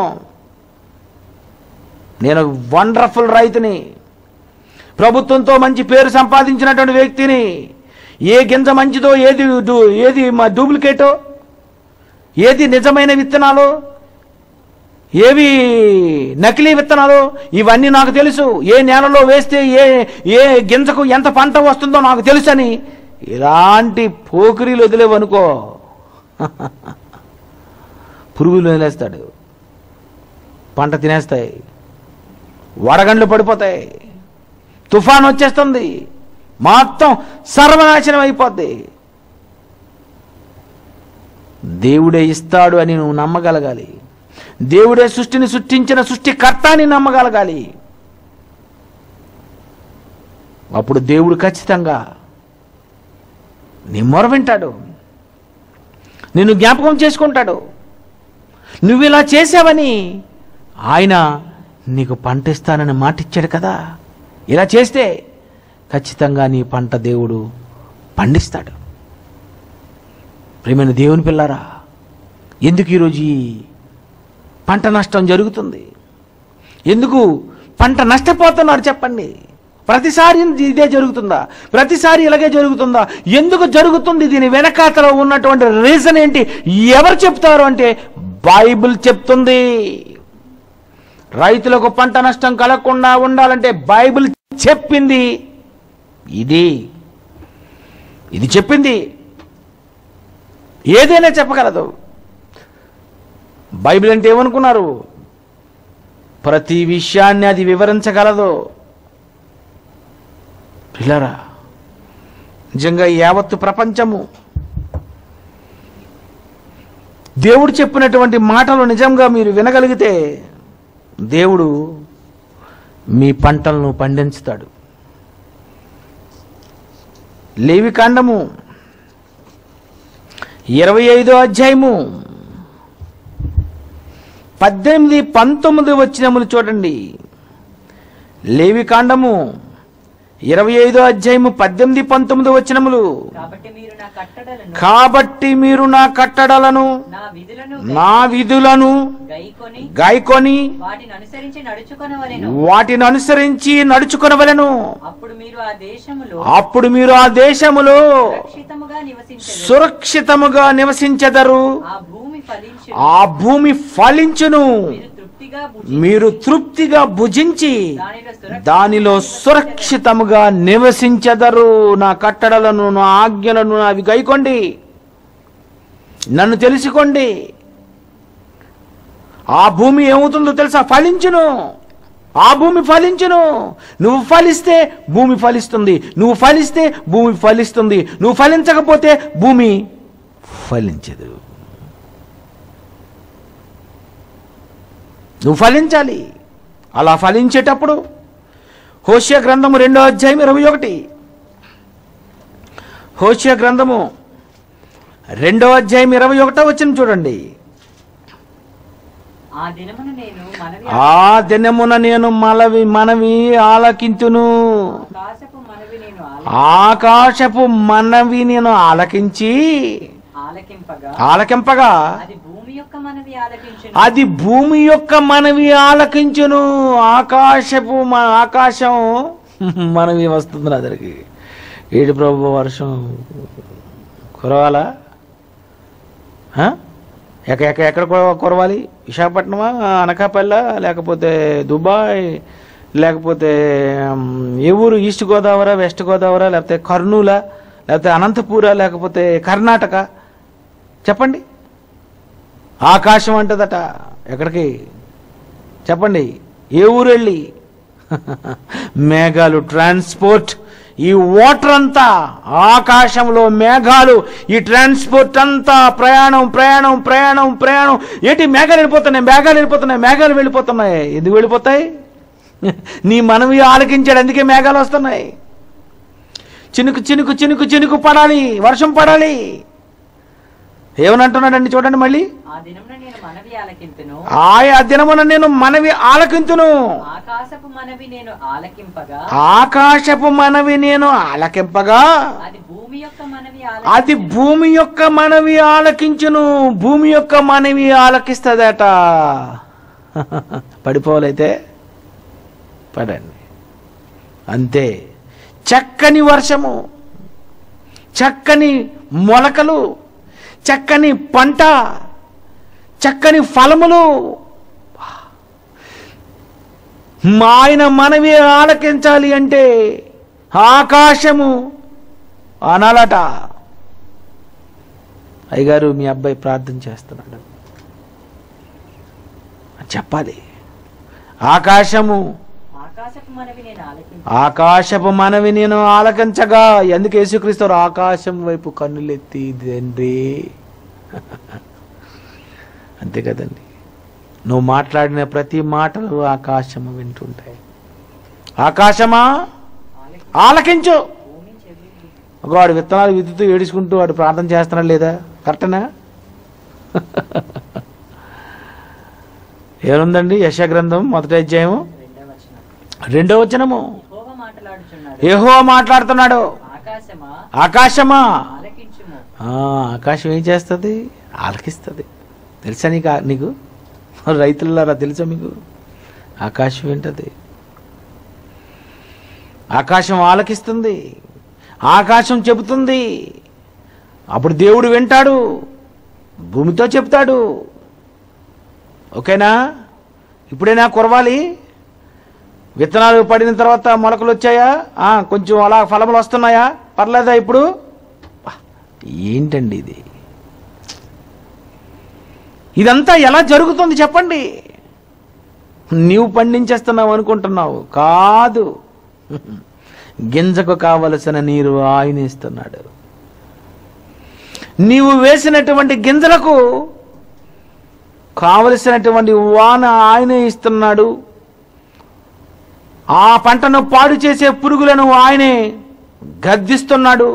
నేను వండర్ఫుల్ రైతుని ప్రభుత్వంతో మంచి పేరు సంపాదించినటువంటి వ్యక్తిని ఏ గింజ మంచిదో ఏది డు- ఏది మా డూప్లికేటో ఏది నిజమైన విత్తనాలు ఏవి నకిలీ విత్తనాలు ఇవన్నీ నాకు తెలుసు ఏ నేలలో వేస్తే ఏ ఏ గింజకు ఎంత పంట వస్తుందో నాకు తెలుసని ఇలాంటి పోకిరీలు వదిలేవనుకో పురుగులు వదిలేస్తాడు పంట తినేస్తాయి వడగండ్లు పడిపోతాయి తుఫాన్ వచ్చేస్తుంది మొత్తం సర్వనాశనం అయిపోద్ది దేవుడే ఇస్తాడు అని నువ్వు నమ్మగలగాలి దేవుడే సృష్టిని సృష్టించిన సృష్టికర్త అని నమ్మగలగాలి అప్పుడు దేవుడు ఖచ్చితంగా నీ మొర వింటాడు నిన్ను జ్ఞాపకం చేసుకుంటాడు నువ్వు ఇలా చేసావని ఆయన నీకు పంట ఇస్తానని మాటిచ్చాడు కదా ఇలా చేస్తే ఖచ్చితంగా నీ పంట దేవుడు పండిస్తాడు ప్రేమైన దేవుని పిల్లారా ఎందుకు ఈరోజు ఈ పంట నష్టం జరుగుతుంది ఎందుకు పంట నష్టపోతున్నారు చెప్పండి ప్రతిసారి ఇదే జరుగుతుందా ప్రతిసారి ఇలాగే జరుగుతుందా ఎందుకు జరుగుతుంది దీని వెనకాతలో ఉన్నటువంటి రీజన్ ఏంటి ఎవరు చెప్తారు అంటే బైబిల్ చెప్తుంది రైతులకు పంట నష్టం కలగకుండా ఉండాలంటే బైబిల్ చెప్పింది ఇది ఇది చెప్పింది ఏదైనా చెప్పగలదు బైబిల్ అంటే ఏమనుకున్నారు ప్రతి విషయాన్ని అది వివరించగలదు పిల్లరా నిజంగా ఈ యావత్తు ప్రపంచము దేవుడు చెప్పినటువంటి మాటలు నిజంగా మీరు వినగలిగితే దేవుడు మీ పంటలను పండించుతాడు లేవి కాండము ఇరవై ఐదో అధ్యాయము పద్దెనిమిది పంతొమ్మిది వచ్చినములు చూడండి లేవి కాండము ఇరవై ఐదో అధ్యాయము పద్దెనిమిది పంతొమ్మిది వచ్చినములు కాబట్టి మీరు నా కట్టడలను కాబట్టి మీరు నా కట్టడలను నా విధులను నా విధులను గైకొని గాయకొని వాటిని అనుసరించి నడుచుకొనవలెను వాటిని అనుసరించి నడుచుకొనవలెను అప్పుడు మీరు ఆ దేశములో అప్పుడు మీరు ఆ దేశములో సురక్షితముగా నివసించదు సురక్షితముగా నివసించెదరు ఆ భూమి ఫలించు ఆ భూమి ఫలించును మీరు తృప్తిగా భుజించి మీరు తృప్తిగా భుజించి దానిలో సురక్ష దానిలో సురక్షితముగా నివసించెదరు నా కట్టడలను నా ఆజ్ఞలను అవి గైకోండి నన్ను తెలుసుకోండి ఆ భూమి ఏమవుతుందో తెలుసా ఫలించును ఆ భూమి ఫలించును నువ్వు ఫలిస్తే భూమి ఫలిస్తుంది నువ్వు ఫలిస్తే భూమి ఫలిస్తుంది నువ్వు ఫలించకపోతే భూమి ఫలించదు నువ్వు ఫలించాలి అలా ఫలించేటప్పుడు హోషియా గ్రంథము రెండో అధ్యాయం ఇరవై ఒకటి హోషియా గ్రంథము రెండో అధ్యాయం ఇరవై ఒకటో వచ్చిన చూడండి ఆ దినమును నేను మనవి ఆ దినమున నేను మలవి మనవి ఆలకింతును ఆకాశపు మనవి నేను ఆల- ఆకాశపు మనవి నేను ఆలకించి ఆ ఆలకింపగా ఆలకింపగా అది భూమి యొక్క మనవి ఆలకించును అది భూమి యొక్క మనవి ఆలకించును ఆకాశపు మన ఆకాశం మనవి వస్తుంది నా దగ్గరికి ఏడు ప్రభు వర్షం కురవాలా ఆ? ఎక్క ఎక్క ఎక్కడ కుర- కురవాలి విశాఖపట్నమా అనకాపల్లి లేకపోతే దుబాయ్ లేకపోతే ఉమ్, ఏ ఊరు ఈస్ట్ గోదావరి వెస్ట్ గోదావరి లేకపోతే కర్నూలా లేకపోతే అనంతపూరా లేకపోతే కర్ణాటక చెప్పండి ఆకాశం అంటదట ఎక్కడికి చెప్పండి ఏ ఊరు వెళ్ళి మేఘాలు ట్రాన్స్పోర్ట్ ఈ వాటర్ అంతా ఆకాశంలో మేఘాలు ఈ ట్రాన్స్పోర్ట్ అంతా ప్రయాణం ప్రయాణం ప్రయాణం ప్రయాణం ఏంటి మేఘాలు వెళ్ళిపోతున్నాయి మేఘాలు వెళ్ళిపోతున్నాయి మేఘాలు వెళ్ళిపోతున్నాయి ఎందుకు వెళ్ళిపోతాయి నీ మనవి ఆలకించాడు అందుకే మేఘాలు వస్తున్నాయి చినుకు చినుకు చినుకు చినుకు పడాలి వర్షం పడాలి ఏమనంటున్నాడండి చూడండి మళ్ళీ ఆ దినమున నేను మనవి ఆలకింతును ఆయా దినమున నేను మనవి ఆలకింతును ఆకాశపు మనవి నేను ఆలకింపగా ఆకాశపు మనవి నేను ఆలకింపగా అది భూమి యొక్క మనవి అది భూమి యొక్క మనవి ఆలకించును భూమి యొక్క మనవి ఆలకిస్తుందట పడిపోవాలైతే పడండి అంతే చక్కని వర్షము చక్కని మొలకలు చక్కని పంట చక్కని ఫలములు మా ఆయన మనవి ఆలకించాలి అంటే ఆకాశము అనాలట అయ్యగారు మీ అబ్బాయి ప్రార్థన చేస్తున్నాడు చెప్పాలి ఆకాశము ఆకాశపు మనవి నేను ఆలకించు ఆకాశపు మనవి నేను ఆలకించగా ఎందుకు యేసుక్రీస్తు ఆకాశం వైపు కన్నులెత్తి తండ్రి అంతే కదండి నువ్వు మాట్లాడిన ప్రతి మాటలు ఆకాశము వింటుంటాయి ఆకాశమా ఆలకి ఆలకించు భూమి చెవి వాడు విత్తనాలు విత్తుతూ ఏడుచుకుంటూ వాడు ప్రార్థన చేస్తున్నాడు లేదా కరెక్టనా ఏముందండి యశ గ్రంథం మొదటి అధ్యాయము రెండవ వచనం రెండో వచనము యెహోవా మాట్లాడుచున్నాడు ఏహో మాట్లాడుతున్నాడు ఆకాశమా ఆకాశమా ఆలకించుము ఆ, ఆకాశం ఏం చేస్తుంది ఆలకిస్తుంది తెలుసా నీకు ఆ- నీకు రైతులారా తెలుసా మీకు ఆకాశం ఏంటది ఆకాశం ఆలకిస్తుంది ఆకాశం చెబుతుంది అప్పుడు దేవుడు వింటాడు భూమితో చెప్తాడు ఓకేనా ఇప్పుడైనా కురవాలి విత్తనాలు పడిన తర్వాత మొలకలు వచ్చాయా ఆ, కొంచెం అలా ఫలములు వస్తున్నాయా పర్లేదా ఇప్పుడు బా, ఏంటండి ఇది ఇదంతా ఎలా జరుగుతుంది చెప్పండి నీవు పండించేస్తున్నావు అనుకుంటున్నావు కాదు గింజకు కావలసిన నీరు ఆయన ఇస్తున్నాడు నీవు వేసినటువంటి గింజలకు కావలసినటువంటి వాన ఆయనే ఇస్తున్నాడు ఆ పంటను పాడు చేసే పురుగులను ఆయనే గద్దిస్తున్నాడు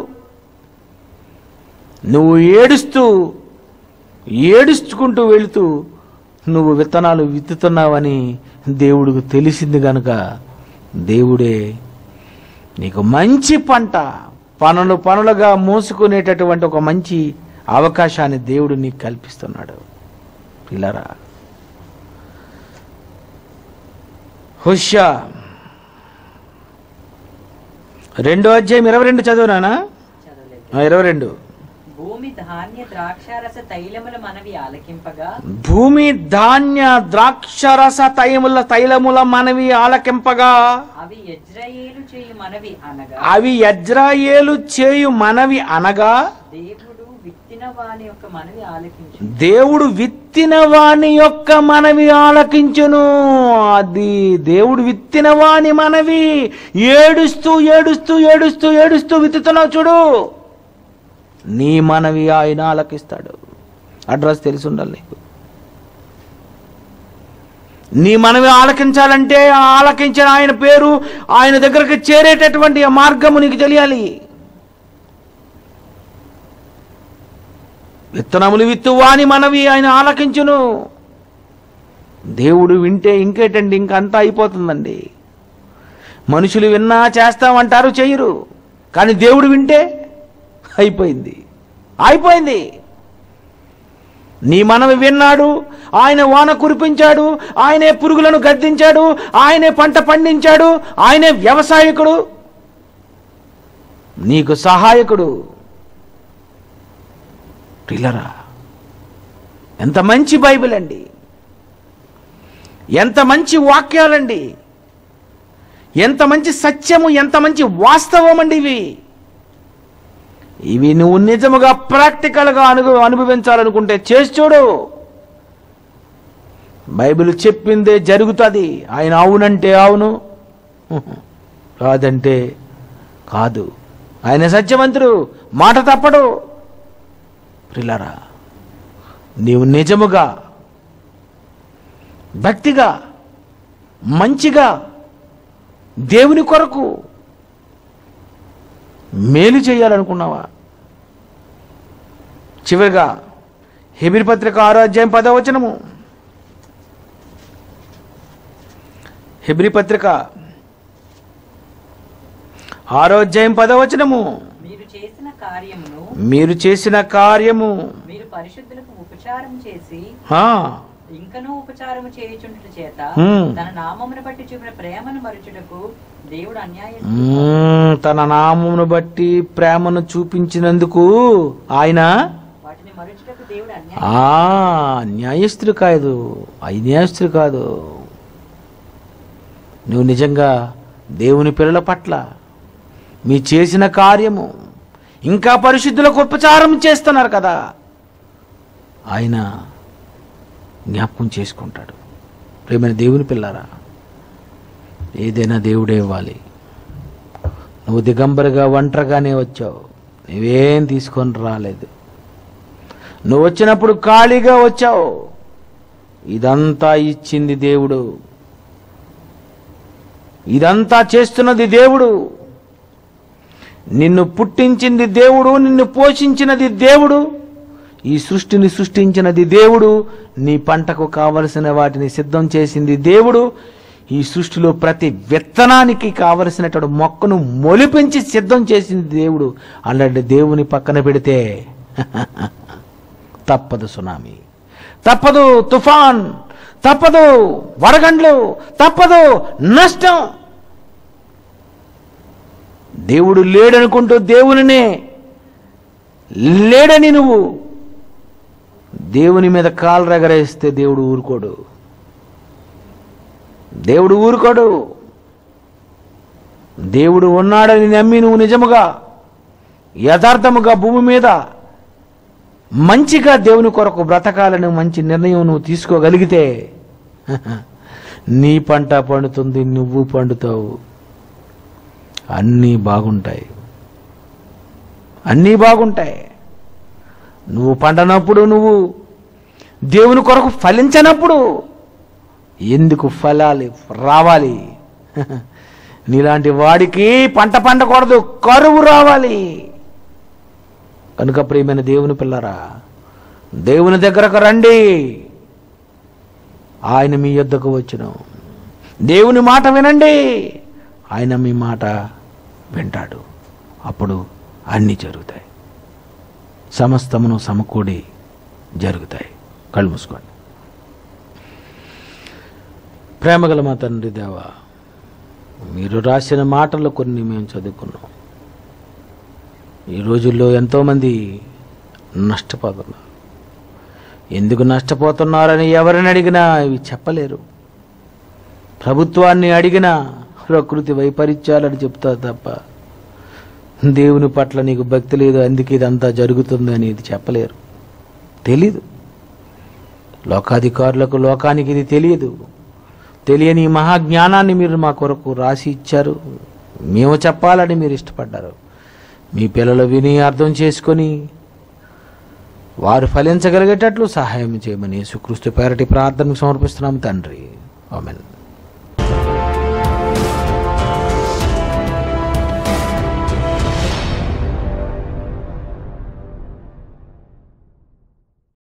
నువ్వు ఏడుస్తూ ఏడుచుకుంటూ వెళుతూ నువ్వు విత్తనాలు విత్తుతున్నావని దేవుడికి తెలిసింది గనుక దేవుడే నీకు మంచి పంట పనులు పనులుగా మోసుకునేటటువంటి ఒక మంచి అవకాశాన్ని దేవుడు నీకు కల్పిస్తున్నాడు పిల్లరా హుష్యా రెండో అధ్యాయం ఇరవై రెండు చదువునానా చదవలేదు ఇరవై రెండు భూమి ధాన్య ద్రాక్షారస తైలముల మనవి ఆలకింపగా భూమి ధాన్య ద్రాక్షరస తైముల తైలముల మనవి ఆలకింపగా అవి యజ్రయేలు చేయు మనవి అనగా అవి యజ్రాయేలు చేయు మనవి అనగా దేవుడు విత్తిన వాని యొక్క మనవి ఆలకించు దేవుడు విత్తిన వాని యొక్క మనవి ఆలకించును అది దేవుడు విత్తిన వాని మనవి ఏడుస్తూ ఏడుస్తూ ఏడుస్తూ ఏడుస్తూ విత్తుతున్నావు చూడు నీ మనవి ఆయన ఆలకిస్తాడు అడ్రస్ తెలిసి ఉండాలి నీకు నీ మనవి ఆలకించాలంటే ఆ ఆలకించిన ఆయన పేరు ఆయన దగ్గరకు చేరేటటువంటి ఆ మార్గము నీకు తెలియాలి విత్తనములు విత్తువాని మనవి ఆయన ఆలకించును దేవుడు వింటే ఇంకేటండి ఇంక అంతా అయిపోతుందండి మనుషులు విన్నా చేస్తామంటారు చెయ్యరు కానీ దేవుడు వింటే అయిపోయింది అయిపోయింది నీ మనవి విన్నాడు ఆయన వాన కురిపించాడు ఆయనే పురుగులను గద్దించాడు ఆయనే పంట పండించాడు ఆయనే వ్యవసాయకుడు నీకు సహాయకుడు పిల్లరా ఎంత మంచి బైబిల్ అండి ఎంత మంచి వాక్యాలండి ఎంత మంచి సత్యము ఎంత మంచి వాస్తవం అండి ఇవి ఇవి నువ్వు నిజముగా ప్రాక్టికల్గా అను అనుభవించాలనుకుంటే చేసి చూడు బైబిల్ చెప్పిందే జరుగుతుంది ఆయన అవునంటే అవును కాదంటే కాదు ఆయన సత్యవంతుడు మాట తప్పడు ప్రిలరా నీవు నిజముగా భక్తిగా మంచిగా దేవుని కొరకు మేలు చేయాలనుకున్నావా చివరిగా హెబిరి పత్రిక ఆరో అధ్యాయం పదో వచనము హెబ్రి పత్రిక ఆరో అధ్యాయం పదో వచనము మీరు చేసిన కార్యమును మీరు చేసిన కార్యము మీరు పరిశుద్ధులకు ఉపచారం చేసి ఆ, ఇంకనూ ఉపచారము చేయుచుండుట చేత హ్మ్. తన నామమును బట్టి చూపిన ప్రేమను మరుచుటకు దేవుడు అన్యాయం మ్మ్, తన నామమును బట్టి ప్రేమను చూపించినందుకు ఆయన వాటిని మరుచుటకు దేవుడు అన్యాయం ఆ న్యాయస్తుడు కాదు అన్యాయస్తుడు కాదు నువ్వు నిజంగా దేవుని పిల్లల పట్ల మీ చేసిన కార్యము ఇంకా పరిశుద్ధులకు ఉపచారం చేస్తున్నారు కదా ఆయన జ్ఞాపకం చేసుకుంటాడు ప్రేమైన దేవుని పిల్లారా ఏదైనా దేవుడే ఇవ్వాలి నువ్వు దిగంబరిగా ఒంటరిగానే వచ్చావు నువ్వేం తీసుకొని రాలేదు నువ్వు వచ్చినప్పుడు ఖాళీగా వచ్చావు ఇదంతా ఇచ్చింది దేవుడు ఇదంతా చేస్తున్నది దేవుడు నిన్ను పుట్టించింది దేవుడు నిన్ను పోషించినది దేవుడు ఈ సృష్టిని సృష్టించినది దేవుడు నీ పంటకు కావలసిన వాటిని సిద్ధం చేసింది దేవుడు ఈ సృష్టిలో ప్రతి విత్తనానికి కావలసినటువంటి మొక్కను మొలిపించి సిద్ధం చేసింది దేవుడు అలాంటి దేవుని పక్కన పెడితే తప్పదు సునామీ తప్పదు తుఫాన్ తప్పదు వడగండ్లు తప్పదు నష్టం దేవుడు లేడనుకుంటూ దేవునినే లేడని నువ్వు దేవుని మీద కాలు రగరేస్తే దేవుడు ఊరుకోడు దేవుడు ఊరుకోడు దేవుడు ఉన్నాడని నమ్మి నువ్వు నిజముగా యథార్థముగా భూమి మీద మంచిగా దేవుని కొరకు బ్రతకాలని మంచి నిర్ణయం నువ్వు తీసుకోగలిగితే నీ పంట పండుతుంది నువ్వు పండుతావు అన్నీ బాగుంటాయి అన్నీ బాగుంటాయి నువ్వు పండనప్పుడు నువ్వు దేవుని కొరకు ఫలించనప్పుడు ఎందుకు ఫలాలి రావాలి నీలాంటి వాడికి పంట పండకూడదు కరువు రావాలి కనుక ప్రియమైన దేవుని పిల్లరా దేవుని దగ్గరకు రండి ఆయన మీ యొద్దకు వచ్చును దేవుని మాట వినండి ఆయన మీ మాట వింటాడు అప్పుడు అన్నీ జరుగుతాయి సమస్తమును సమకూడి జరుగుతాయి కళ్ళు మూసుకోండి ప్రేమగల మా తండ్రి దేవా మీరు రాసిన మాటలు కొన్ని మేము చదువుకున్నాం ఈ రోజుల్లో ఎంతోమంది నష్టపోతున్నారు ఎందుకు నష్టపోతున్నారని ఎవరిని అడిగినా ఇవి చెప్పలేరు ప్రభుత్వాన్ని అడిగినా ప్రకృతి వైపరీత్యాలని చెప్తారు తప్ప దేవుని పట్ల నీకు భక్తి లేదు అందుకే ఇదంతా జరుగుతుంది అనేది చెప్పలేరు తెలీదు లోకాధికారులకు లోకానికి ఇది తెలియదు తెలియని ఈ మహాజ్ఞానాన్ని మీరు మా కొరకు రాసి ఇచ్చారు మేము చెప్పాలని మీరు ఇష్టపడ్డారు మీ పిల్లలు విని అర్థం చేసుకొని వారు ఫలించగలిగేటట్లు సహాయం చేయమని యేసుక్రీస్తు పేరటి ప్రార్థనకు సమర్పిస్తున్నాం తండ్రి ఆమెన్